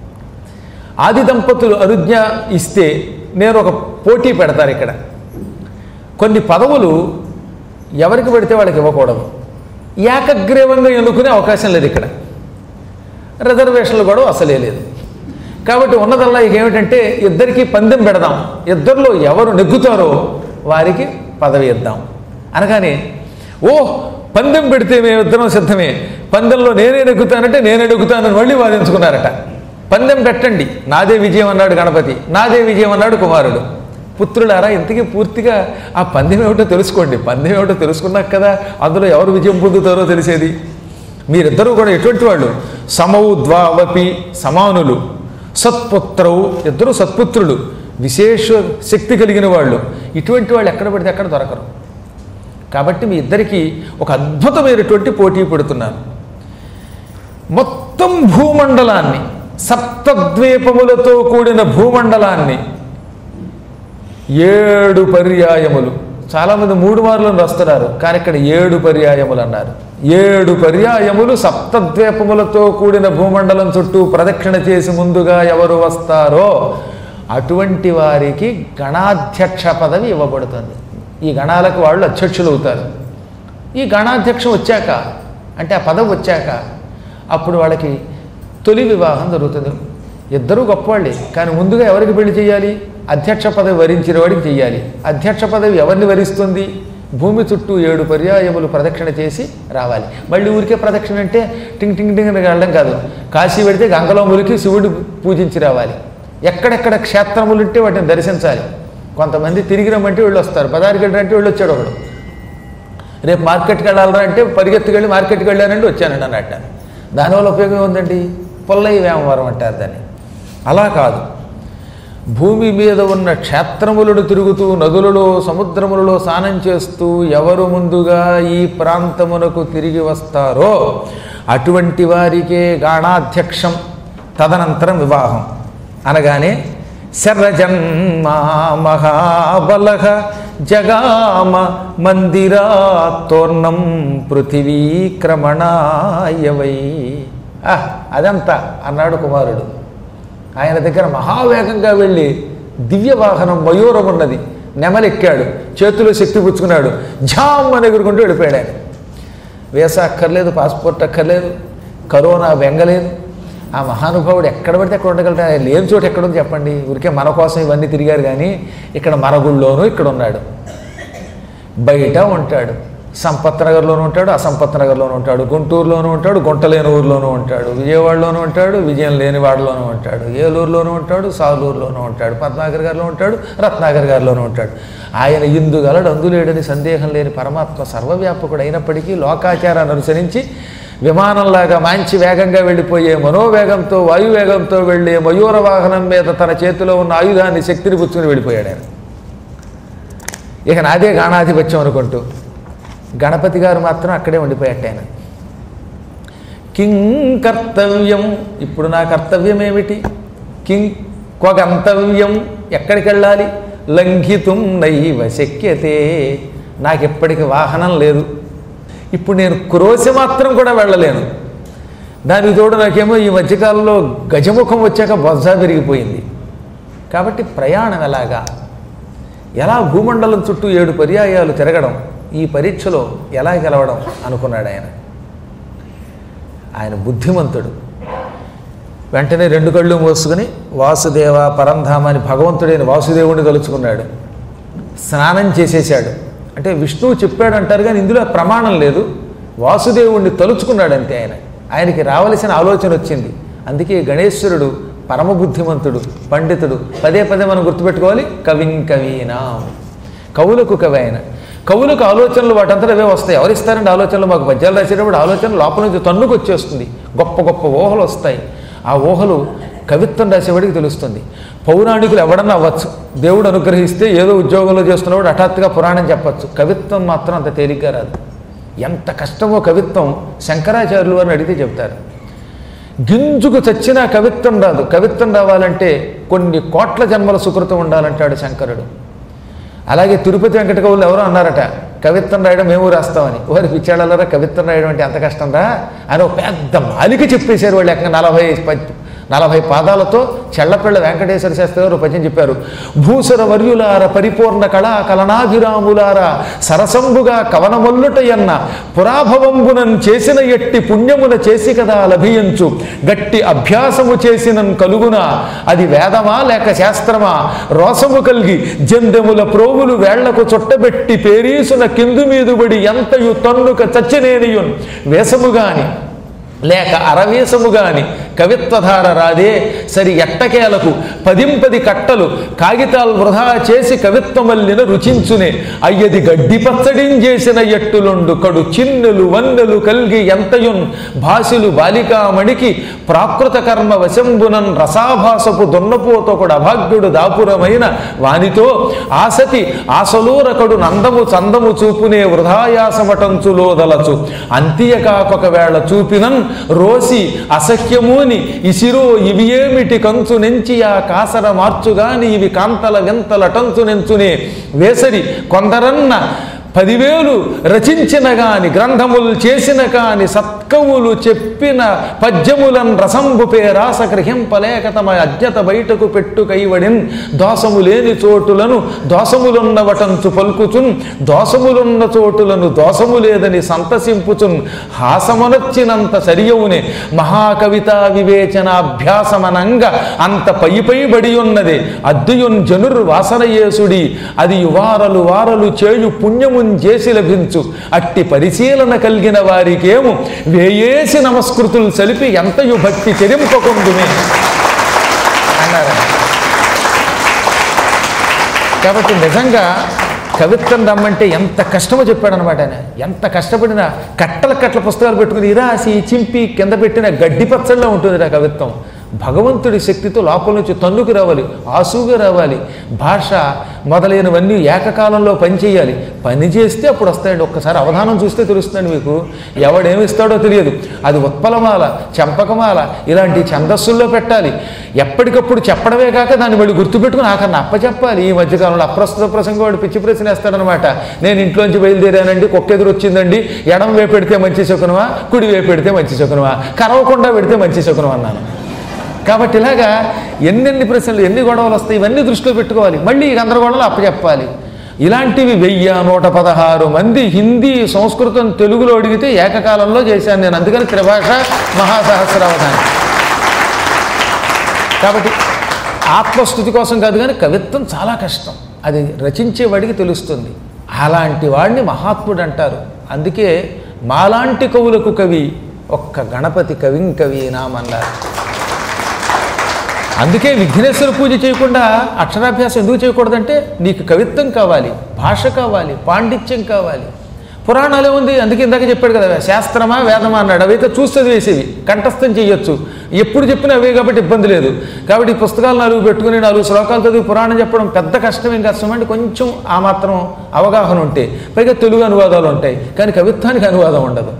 ఆది దంపతులు అనుజ్ఞ ఇస్తే నేను ఒక పోటీ పెడతారు ఇక్కడ కొన్ని పదవులు ఎవరికి పెడితే వాళ్ళకి ఇవ్వకూడదు ఏకగ్రీవంగా ఎన్నుకునే అవకాశం లేదు ఇక్కడ రిజర్వేషన్లు కూడా అసలే లేదు కాబట్టి ఉన్నదల్లా ఇక ఏమిటంటే ఇద్దరికి పందెం పెడదాం ఇద్దరిలో ఎవరు నెగ్గుతారో వారికి పదవి ఇద్దాం అనగానే ఓ పందెం పెడితే మేము ఇద్దరం సిద్ధమే పందెంలో నేనే నెగ్గుతానంటే నేనే నెగ్గుతానని మళ్ళీ వాదించుకున్నారట పందెం పెట్టండి నాదే విజయం అన్నాడు గణపతి నాదే విజయం అన్నాడు కుమారుడు పుత్రులారా ఇంతకీ పూర్తిగా ఆ పందెం ఏమిటో తెలుసుకోండి పందెం ఏమిటో తెలుసుకున్నాక కదా అందులో ఎవరు విజయం పొందుతారో తెలిసేది మీరిద్దరూ కూడా ఎటువంటి వాళ్ళు సమౌ ద్వావపి సమానులు సత్పుత్రవు ఇద్దరు సత్పుత్రులు విశేష శక్తి కలిగిన వాళ్ళు ఇటువంటి వాళ్ళు ఎక్కడ పడితే అక్కడ దొరకరు కాబట్టి మీ ఇద్దరికీ ఒక అద్భుతమైనటువంటి పోటీ పెడుతున్నాను మొత్తం భూమండలాన్ని సప్తద్వీపములతో కూడిన భూమండలాన్ని ఏడు పర్యాయములు చాలామంది మూడు మార్లను వస్తున్నారు కానీ ఇక్కడ ఏడు పర్యాయములు అన్నారు ఏడు పర్యాయములు సప్తద్వీపములతో కూడిన భూమండలం చుట్టూ ప్రదక్షిణ చేసి ముందుగా ఎవరు వస్తారో అటువంటి వారికి గణాధ్యక్ష పదవి ఇవ్వబడుతుంది ఈ గణాలకు వాళ్ళు అధ్యక్షులు అవుతారు ఈ గణాధ్యక్షం వచ్చాక అంటే ఆ పదవి వచ్చాక అప్పుడు వాళ్ళకి తొలి వివాహం జరుగుతుంది ఇద్దరూ గొప్పవాళ్ళే కానీ ముందుగా ఎవరికి పెళ్లి చేయాలి అధ్యక్ష పదవి వరించిన వాడికి చేయాలి అధ్యక్ష పదవి ఎవరిని వరిస్తుంది భూమి చుట్టూ ఏడు పర్యాయములు ప్రదక్షిణ చేసి రావాలి మళ్ళీ ఊరికే ప్రదక్షిణ అంటే టింగ్ టింగ్ టింగ్ అని వెళ్ళడం కాదు కాశీ వెడితే గంగలో ములికి శివుడు పూజించి రావాలి ఎక్కడెక్కడ క్షేత్రములు ఉంటే వాటిని దర్శించాలి కొంతమంది తిరిగి రమ్మంటే వీళ్ళు వస్తారు పదారికి వెళ్ళారంటే వీళ్ళు వచ్చాడు ఒకడు రేపు మార్కెట్కి వెళ్ళాలరా అంటే పరిగెత్తుకెళ్ళి మార్కెట్కి వెళ్ళానండి వచ్చానండి అన్నట్ట దానివల్ల ఉపయోగం ఉందండి పొల్లయ్య వేమవరం అంటారు దాన్ని అలా కాదు భూమి మీద ఉన్న క్షేత్రములను తిరుగుతూ నదులలో సముద్రములలో స్నానం చేస్తూ ఎవరు ముందుగా ఈ ప్రాంతమునకు తిరిగి వస్తారో అటువంటి వారికే గాణాధ్యక్షం తదనంతరం వివాహం అనగానే శరజన్మా మహాబలహ జగామ మందిరా తోర్ణం పృథివీక్రమణాయవై ఆహ్ అదంతా అన్నాడు కుమారుడు ఆయన దగ్గర మహావేగంగా వెళ్ళి దివ్య వాహనం మయూరం ఉన్నది నెమలెక్కాడు చేతిలో శక్తి పుచ్చుకున్నాడు ఝామ్ అని ఎగురుకుంటూ వెళ్ళిపోయాడు ఆయన వీసా అక్కర్లేదు పాస్పోర్ట్ అక్కర్లేదు కరోనా బెంగలేదు ఆ మహానుభావుడు ఎక్కడ పడితే అక్కడ ఉండగలరా ఆయన లేని చోటు ఎక్కడుంది చెప్పండి ఊరికే మన కోసం ఇవన్నీ తిరిగారు కానీ ఇక్కడ మన గుళ్ళోనూ ఇక్కడ ఉన్నాడు బయట ఉంటాడు సంపత్ నగర్లోనూ ఉంటాడు అసంపత్ నగర్లోనూ ఉంటాడు గుంటూరులోనూ ఉంటాడు గుంటలేని ఊర్లోనూ ఉంటాడు విజయవాడలోనూ ఉంటాడు విజయం లేని వాడలోనూ ఉంటాడు ఏలూరులోనూ ఉంటాడు సాలూరులోనూ ఉంటాడు పద్మాగర్ గారిలో ఉంటాడు రత్నాగర్ గారిలోనూ ఉంటాడు ఆయన ఇందుగలడు అందులేడని సందేహం లేని పరమాత్మ సర్వవ్యాపకుడు అయినప్పటికీ లోకాచారాన్ని అనుసరించి విమానంలాగా మంచి వేగంగా వెళ్ళిపోయే మనోవేగంతో వాయువేగంతో వెళ్ళే మయూర వాహనం మీద తన చేతిలో ఉన్న ఆయుధాన్ని శక్తిని పుచ్చుకుని వెళ్ళిపోయాడు ఆయన ఇక నాదే గాణాధిపత్యం అనుకుంటూ గణపతి గారు మాత్రం అక్కడే ఉండిపోయాట ఆయన కిం కర్తవ్యం ఇప్పుడు నా కర్తవ్యం ఏమిటి కిం క్వగంతవ్యం ఎక్కడికి వెళ్ళాలి లంఘితుం నైవ శక్యతే నాకు ఎప్పటికి వాహనం లేదు ఇప్పుడు నేను క్రోశ మాత్రం కూడా వెళ్ళలేను దానికి తోడు నాకేమో ఈ మధ్యకాలంలో గజముఖం వచ్చాక బొజ్జ పెరిగిపోయింది కాబట్టి ప్రయాణం ఎలాగా ఎలా భూమండలం చుట్టూ ఏడు పర్యాయాలు తిరగడం ఈ పరీక్షలో ఎలా గెలవడం అనుకున్నాడు ఆయన ఆయన బుద్ధిమంతుడు వెంటనే రెండు కళ్ళు మోసుకుని వాసుదేవ పరంధామ అని భగవంతుడైన వాసుదేవుడిని తలుచుకున్నాడు స్నానం చేసేశాడు అంటే విష్ణువు చెప్పాడు అంటారు కానీ ఇందులో ప్రమాణం లేదు వాసుదేవుణ్ణి తలుచుకున్నాడు అంతే ఆయన ఆయనకి రావలసిన ఆలోచన వచ్చింది అందుకే గణేశ్వరుడు పరమ బుద్ధిమంతుడు పండితుడు పదే పదే మనం గుర్తుపెట్టుకోవాలి కవిం కవీనాం కవులకు కవి ఆయన కవులకు ఆలోచనలు వాటంతట అవే వస్తాయి ఎవరిస్తారండి ఆలోచనలు మాకు పద్యాలు రాసేటప్పుడు ఆలోచన లోపల నుంచి తన్నుకు వచ్చేస్తుంది గొప్ప గొప్ప ఊహలు వస్తాయి ఆ ఊహలు కవిత్వం రాసేవాడికి తెలుస్తుంది పౌరాణికులు ఎవడన్నా అవ్వచ్చు దేవుడు అనుగ్రహిస్తే ఏదో ఉద్యోగంలో చేస్తున్నవాడు హఠాత్తుగా పురాణం చెప్పచ్చు కవిత్వం మాత్రం అంత తేలిగ్గా రాదు ఎంత కష్టమో కవిత్వం శంకరాచార్యులు వారిని అడిగితే చెప్తారు గింజుకు చచ్చినా కవిత్వం రాదు కవిత్వం రావాలంటే కొన్ని కోట్ల జన్మల సుకృతం ఉండాలంటాడు శంకరుడు అలాగే తిరుపతి వెంకట కవులు ఎవరో అన్నారట కవిత్వం రాయడం మేము రాస్తామని వారి పిచ్చాడలరా కవిత్వం రాయడం అంటే ఎంత కష్టం రా అని ఒక పెద్ద మాలిక చెప్పేశారు వాళ్ళు ఎక్కడ నలభై ప- నలభై పాదాలతో చెళ్లపిళ్ళ వెంకటేశ్వర శాస్త్రి గారు పద్యం చెప్పారు భూసుర వర్యులార పరిపూర్ణ కళా కలనాభిరాములార సరసంబుగా కవనమల్లుటయన్న పురాభవంబునం చేసిన ఎట్టి పుణ్యమున చేసి కదా లభించు గట్టి అభ్యాసము చేసిన కలుగున అది వేదమా లేక శాస్త్రమా రోసము కలిగి జందెముల ప్రోగులు వేళ్లకు చుట్టబెట్టి పేరీసున కిందు మీదుబడి ఎంతయు తన్నుక చచ్చినేనియున్ వేసము గాని లేక అరవేశము గాని కవిత్వధార రాదే సరి ఎట్టకేలకు పదింపది కట్టలు కాగితాలు వృధా చేసి కవిత్వమల్లిన రుచించునే అయ్యది గడ్డి పచ్చడించేసిన ఎట్టులుండు కడు చిన్నెలు వన్నెలు కల్గి ఎంతయున్ భాషలు బాలికామణికి ప్రాకృత కర్మ వశంబునన్ రసాభాసపు దున్నపోతొకడు అభాగ్యుడు దాపురమైన వానితో ఆసతి ఆసలూరకడు నందము చందము చూపునే వృధాయాసమటంచులో దలచు అంతియకాకొకవేళ చూపినన్ రోసి అసహ్యమూని ఇసిరో ఇవి ఏమిటి కంచు నెంచి ఆ కాసర మార్చుగాని ఇవి కాంతల వింతల టంచు నెంచునే వేసరి కొందరన్న పదివేలు రచించిన గాని గ్రంథములు చేసిన కాని సత్కవులు చెప్పిన పద్యములన్ రసంబు పేరాస గ్రహింపలేక తమ అజ్ఞత బయటకు పెట్టు కైవడిన్ దోసము లేని చోటులను దోసములున్నవటంచు పలుకుచున్ దోసములున్న చోటులను దోసము లేదని సంతసింపుచున్ హాసమనొచ్చినంత సరియవునే మహాకవిత వివేచనాభ్యాసమనంగా అంత పై పై బడి ఉన్నది అద్దుయున్ జనుర్ వాసనయేసుడి అది వారలు వారలు చేయు పుణ్యమున్ చేసి లభించు అట్టి పరిశీలన కలిగిన వారికేము వేయేసి నమస్కృతులు సలిపి ఎంతయు భక్తి చెరింపకుందుమే అన్నారు కాబట్టి నిజంగా కవిత్వం రమ్మంటే ఎంత కష్టమో చెప్పాడనమాట ఆయన ఎంత కష్టపడినా కట్టల కట్టల పుస్తకాలు పెట్టుకుని ఇరాసి చింపి కింద పెట్టిన గడ్డి పచ్చళ్ళలో ఉంటుంది ఆ కవిత్వం భగవంతుడి శక్తితో లోపల నుంచి తన్నుకు రావాలి ఆసుగా రావాలి భాష మొదలైనవన్నీ ఏకకాలంలో పనిచేయాలి పని చేస్తే అప్పుడు వస్తాయండి ఒక్కసారి అవధానం చూస్తే తెలుస్తుంది మీకు ఎవడేమి ఇస్తాడో తెలియదు అది ఉత్పలమాల చెంపకమాల ఇలాంటి ఛందస్సుల్లో పెట్టాలి ఎప్పటికప్పుడు చెప్పడమే కాక దాన్ని మళ్ళీ గుర్తుపెట్టుకుని ఆఖరిని అప్పచెప్పాలి ఈ మధ్యకాలంలో అప్రస్తుత ప్రసంగం వాడు పిచ్చి ప్రశ్న వేస్తాడనమాట నేను ఇంట్లోంచి బయలుదేరానండి కుక్కెదురు వచ్చిందండి ఎడం వే పెడితే మంచి శకునమా కుడి వే పెడితే మంచి శకునమా కరవకుండా పెడితే మంచి శకునం అన్నాను కాబట్టి ఇలాగా ఎన్నెన్ని ప్రశ్నలు ఎన్ని గొడవలు వస్తాయి ఇవన్నీ దృష్టిలో పెట్టుకోవాలి మళ్ళీ ఈ గందరగోళాలు అప్పచెప్పాలి ఇలాంటివి వెయ్యి నూట పదహారు మంది హిందీ సంస్కృతం తెలుగులో అడిగితే ఏకకాలంలో చేశాను నేను అందుకని త్రిభాష మహాసహస్రావధానం కాబట్టి ఆత్మస్థుతి కోసం కాదు కానీ కవిత్వం చాలా కష్టం అది రచించేవాడికి తెలుస్తుంది అలాంటి వాడిని మహాత్ముడు అంటారు అందుకే మాలాంటి కవులకు కవి ఒక్క గణపతి కవిం కవి నామన్నారు అందుకే విఘ్నేశ్వర పూజ చేయకుండా అక్షరాభ్యాసం ఎందుకు చేయకూడదంటే నీకు కవిత్వం కావాలి భాష కావాలి పాండిత్యం కావాలి పురాణాలే ఉంది అందుకే ఇందాక చెప్పాడు కదా శాస్త్రమా వేదమా అన్నాడు అవైతే చూస్తే వేసేవి కంఠస్థం చేయొచ్చు ఎప్పుడు చెప్పినా అవే కాబట్టి ఇబ్బంది లేదు కాబట్టి ఈ పుస్తకాలు నాలుగు పెట్టుకుని నాలుగు శ్లోకాలు చదివి పురాణం చెప్పడం పెద్ద కష్టమేం కష్టం అంటే కొంచెం ఆ మాత్రం అవగాహన ఉంటే పైగా తెలుగు అనువాదాలు ఉంటాయి కానీ కవిత్వానికి అనువాదం ఉండదు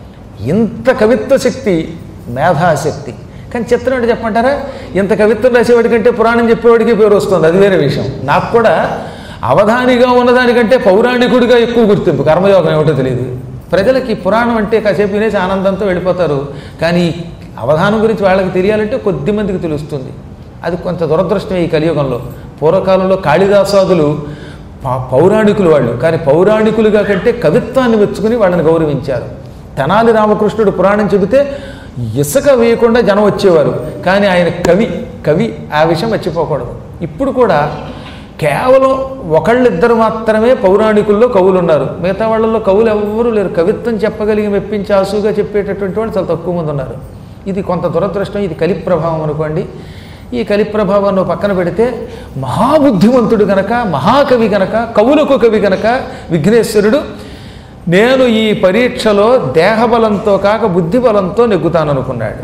ఇంత కవిత్వ శక్తి మేధాశక్తి కానీ చిత్రం ఏంటి చెప్పంటారా ఇంత కవిత్వం రాసేవాడి కంటే పురాణం చెప్పేవాడికి పేరు వస్తుంది అది వేరే విషయం నాకు కూడా అవధానిగా ఉన్నదానికంటే పౌరాణికుడిగా ఎక్కువ గుర్తింపు కర్మయోగం ఏమిటో తెలియదు ప్రజలకి పురాణం అంటే కాసేపు వినేసి ఆనందంతో వెళ్ళిపోతారు కానీ అవధానం గురించి వాళ్ళకి తెలియాలంటే కొద్ది మందికి తెలుస్తుంది అది కొంత దురదృష్టం ఈ కలియుగంలో పూర్వకాలంలో కాళిదాసాదులు పా- పౌరాణికులు వాళ్ళు కానీ పౌరాణికులుగా కంటే కవిత్వాన్ని మెచ్చుకుని వాళ్ళని గౌరవించారు తెనాలి రామకృష్ణుడు పురాణం చెబితే ఇసుక వేయకుండా జనం వచ్చేవారు కానీ ఆయన కవి కవి ఆ విషయం మర్చిపోకూడదు ఇప్పుడు కూడా కేవలం ఒకళ్ళిద్దరు మాత్రమే పౌరాణికుల్లో కవులు ఉన్నారు మిగతా వాళ్ళల్లో కవులు ఎవ్వరూ లేరు కవిత్వం చెప్పగలిగి మెప్పించి ఆసుగా చెప్పేటటువంటి వాళ్ళు చాలా తక్కువ మంది ఉన్నారు ఇది కొంత దురదృష్టం ఇది కలి ప్రభావం అనుకోండి ఈ కలి ప్రభావాన్ని పక్కన పెడితే మహాబుద్ధిమంతుడు గనక మహాకవి గనక కవులకు కవి గనక విఘ్నేశ్వరుడు నేను ఈ పరీక్షలో దేహబలంతో కాక బుద్ధి బలంతో నెగ్గుతాననుకున్నాడు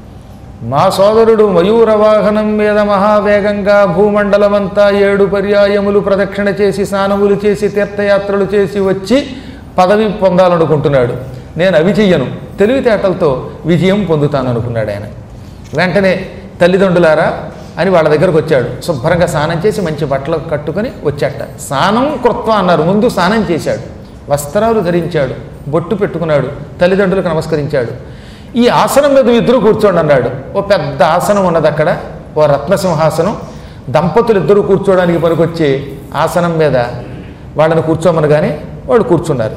మా సోదరుడు మయూర వాహనం మీద మహావేగంగా భూమండలమంతా ఏడు పర్యాయములు ప్రదక్షిణ చేసి స్నానములు చేసి తీర్థయాత్రలు చేసి వచ్చి పదవి పొందాలనుకుంటున్నాడు నేను అవి చెయ్యను తెలివితేటలతో విజయం పొందుతాననుకున్నాడు ఆయన వెంటనే తల్లిదండ్రులారా అని వాళ్ళ దగ్గరకు వచ్చాడు శుభ్రంగా స్నానం చేసి మంచి బట్టలు కట్టుకొని వచ్చాట స్నానం కృత్వ అన్నారు ముందు స్నానం చేశాడు వస్త్రాలు ధరించాడు బొట్టు పెట్టుకున్నాడు తల్లిదండ్రులకు నమస్కరించాడు ఈ ఆసనం మీద ఇద్దరు కూర్చోండి అన్నాడు ఓ పెద్ద ఆసనం ఉన్నది అక్కడ ఓ రత్నసింహాసనం దంపతులు ఇద్దరు కూర్చోవడానికి పనికొచ్చే ఆసనం మీద వాళ్ళని కూర్చోమనగానే వాళ్ళు కూర్చున్నారు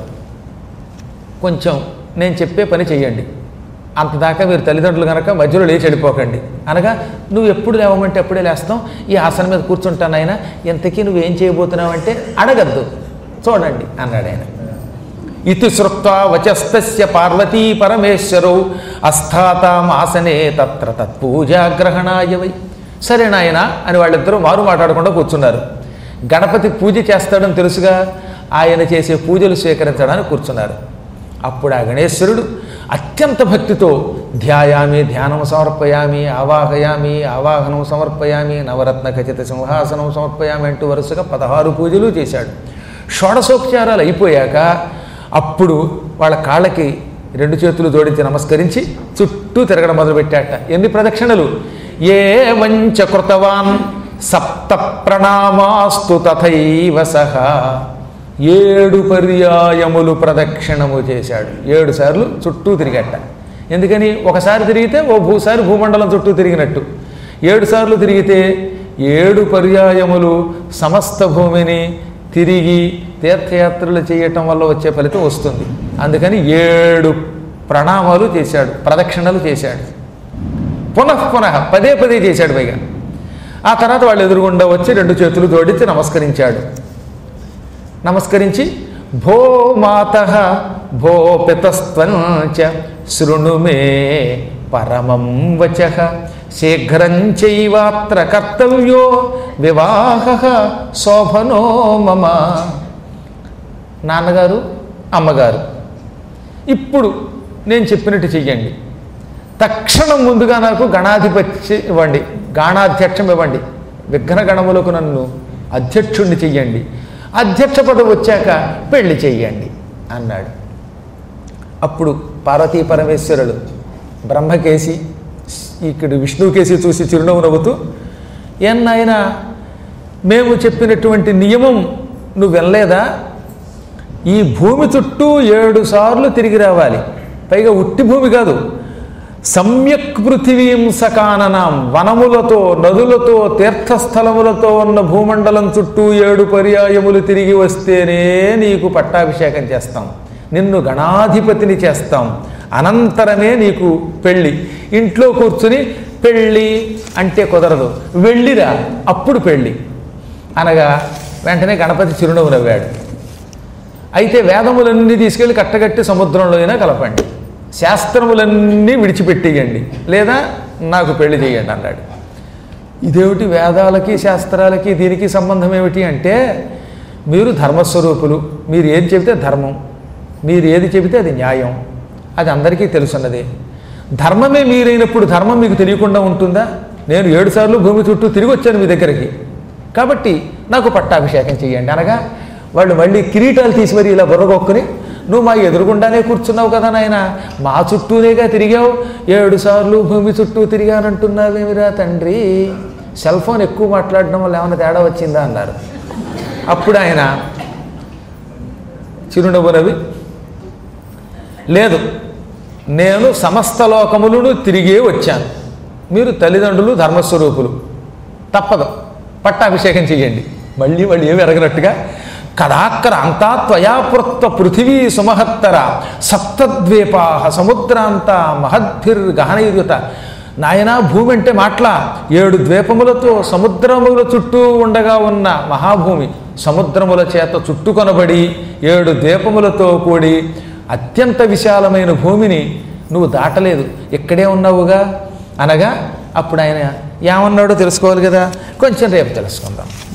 కొంచెం నేను చెప్పే పని చెయ్యండి అంతదాకా మీరు తల్లిదండ్రులు కనుక మధ్యలో లేచి వెళ్ళిపోకండి అనగా నువ్వు ఎప్పుడు లేవమంటే ఎప్పుడే లేస్తాం ఈ ఆసనం మీద కూర్చుంటాను ఆయన ఇంతకీ నువ్వేం చేయబోతున్నావు అంటే అడగద్దు చూడండి అన్నాడు ఆయన ఇతి శ్రుత్వా వచస్తస్య పార్వతీ పరమేశ్వరౌ అస్థాతాం ఆసనే తత్ర తత్పూజాగ్రహణాయ వై సరే నాయన అని వాళ్ళిద్దరూ మారు మాట్లాడకుండా కూర్చున్నారు గణపతి పూజ చేస్తాడని తెలుసుగా ఆయన చేసే పూజలు స్వీకరించడానికి కూర్చున్నారు అప్పుడు ఆ గణేశ్వరుడు అత్యంత భక్తితో ధ్యాయామి ధ్యానం సమర్పయామి ఆవాహయామి ఆవాహనం సమర్పయామి నవరత్న ఖచ్చిత సింహాసనం సమర్పయామి అంటూ వరుసగా పదహారు పూజలు చేశాడు షోడశోపచారాలు అయిపోయాక అప్పుడు వాళ్ళ కాళ్ళకి రెండు చేతులు జోడించి నమస్కరించి చుట్టూ తిరగడం మొదలుపెట్టాట ఎన్ని ప్రదక్షిణలు ఏ వంచ కృతవాన్ సప్త ప్రణామాస్తు తథైవ సహా ఏడు పర్యాయములు ప్రదక్షిణము చేశాడు ఏడు సార్లు చుట్టూ తిరిగట్ట ఎందుకని ఒకసారి తిరిగితే ఓ భూసారి భూమండలం చుట్టూ తిరిగినట్టు ఏడు సార్లు తిరిగితే ఏడు పర్యాయములు సమస్త భూమిని తిరిగి తీర్థయాత్రలు చేయటం వల్ల వచ్చే ఫలితం వస్తుంది అందుకని ఏడు ప్రణామాలు చేశాడు ప్రదక్షిణలు చేశాడు పునః పునః పదే పదే చేశాడు పైగా ఆ తర్వాత వాళ్ళు ఎదురుగుండా వచ్చి రెండు చేతులు జోడించి నమస్కరించాడు నమస్కరించి భో మాత భో పితస్త్వంచ శృణు మే పరమం వచ శీఘ్రం చైవాత్ర కర్తవ్యో వివాహ శోభనో మమ నాన్నగారు అమ్మగారు ఇప్పుడు నేను చెప్పినట్టు చెయ్యండి తక్షణం ముందుగా నాకు గణాధిపత్యం ఇవ్వండి గాణాధ్యక్షం ఇవ్వండి విఘ్న గణములకు నన్ను అధ్యక్షుణ్ణి చెయ్యండి అధ్యక్ష పదవి వచ్చాక పెళ్లి చెయ్యండి అన్నాడు అప్పుడు పార్వతీ పరమేశ్వరుడు బ్రహ్మకేసి ఇక్కడ విష్ణుకేసి చూసి చిరునవ్వు నవ్వుతూ ఏనాయన మేము చెప్పినటువంటి నియమం నువ్వు వెళ్ళలేదా ఈ భూమి చుట్టూ ఏడు సార్లు తిరిగి రావాలి పైగా ఉట్టి భూమి కాదు సమ్యక్ పృథివీం సకాననాం వనములతో నదులతో తీర్థస్థలములతో ఉన్న భూమండలం చుట్టూ ఏడు పర్యాయములు తిరిగి వస్తేనే నీకు పట్టాభిషేకం చేస్తాం నిన్ను గణాధిపతిని చేస్తాం అనంతరమే నీకు పెళ్ళి ఇంట్లో కూర్చుని పెళ్ళి అంటే కుదరదు వెళ్ళిరా అప్పుడు పెళ్ళి అనగా వెంటనే గణపతి చిరునవ్వు నవ్వాడు అయితే వేదములన్నీ తీసుకెళ్ళి కట్టగట్టి సముద్రంలో అయినా కలపండి శాస్త్రములన్నీ విడిచిపెట్టేయండి లేదా నాకు పెళ్లి చేయండి అన్నాడు ఇదేమిటి వేదాలకి శాస్త్రాలకి దీనికి సంబంధం ఏమిటి అంటే మీరు ధర్మస్వరూపులు మీరు ఏం చెబితే ధర్మం మీరు ఏది చెబితే అది న్యాయం అది అందరికీ తెలుసున్నదే ధర్మమే మీరైనప్పుడు ధర్మం మీకు తెలియకుండా ఉంటుందా నేను ఏడుసార్లు భూమి చుట్టూ తిరిగి వచ్చాను మీ దగ్గరికి కాబట్టి నాకు పట్టాభిషేకం చేయండి అనగా వాళ్ళు మళ్ళీ కిరీటాలు తీసి మరి ఇలా బుర్రగొక్కుని నువ్వు మా ఎదురుగుండానే కూర్చున్నావు కదా నాయన మా చుట్టూనేగా తిరిగావు ఏడు సార్లు భూమి చుట్టూ తిరిగానంటున్నావేమిరా తండ్రి సెల్ ఫోన్ ఎక్కువ మాట్లాడడం వల్ల ఏమైనా తేడా వచ్చిందా అన్నారు అప్పుడు ఆయన చిరునవ్వు నవ్వి లేదు నేను సమస్త లోకములను తిరిగే వచ్చాను మీరు తల్లిదండ్రులు ధర్మస్వరూపులు తప్పదు పట్టాభిషేకం చెయ్యండి మళ్ళీ మళ్ళీ ఏమి ఎరగనట్టుగా కదాక్కర అంతా త్వయాపృత్వ పృథివీ సుమహత్తర సప్తద్వీపా సముద్రాంత మహద్భిర్ గహనైర్యుత నాయనా భూమి అంటే మాట్లా ఏడు ద్వీపములతో సముద్రముల చుట్టూ ఉండగా ఉన్న మహాభూమి సముద్రముల చేత చుట్టుకొనబడి ఏడు ద్వీపములతో కూడి అత్యంత విశాలమైన భూమిని నువ్వు దాటలేదు ఇక్కడే ఉన్నావుగా అనగా అప్పుడు ఆయన ఏమన్నాడో తెలుసుకోవాలి కదా కొంచెం రేపు తెలుసుకుందాం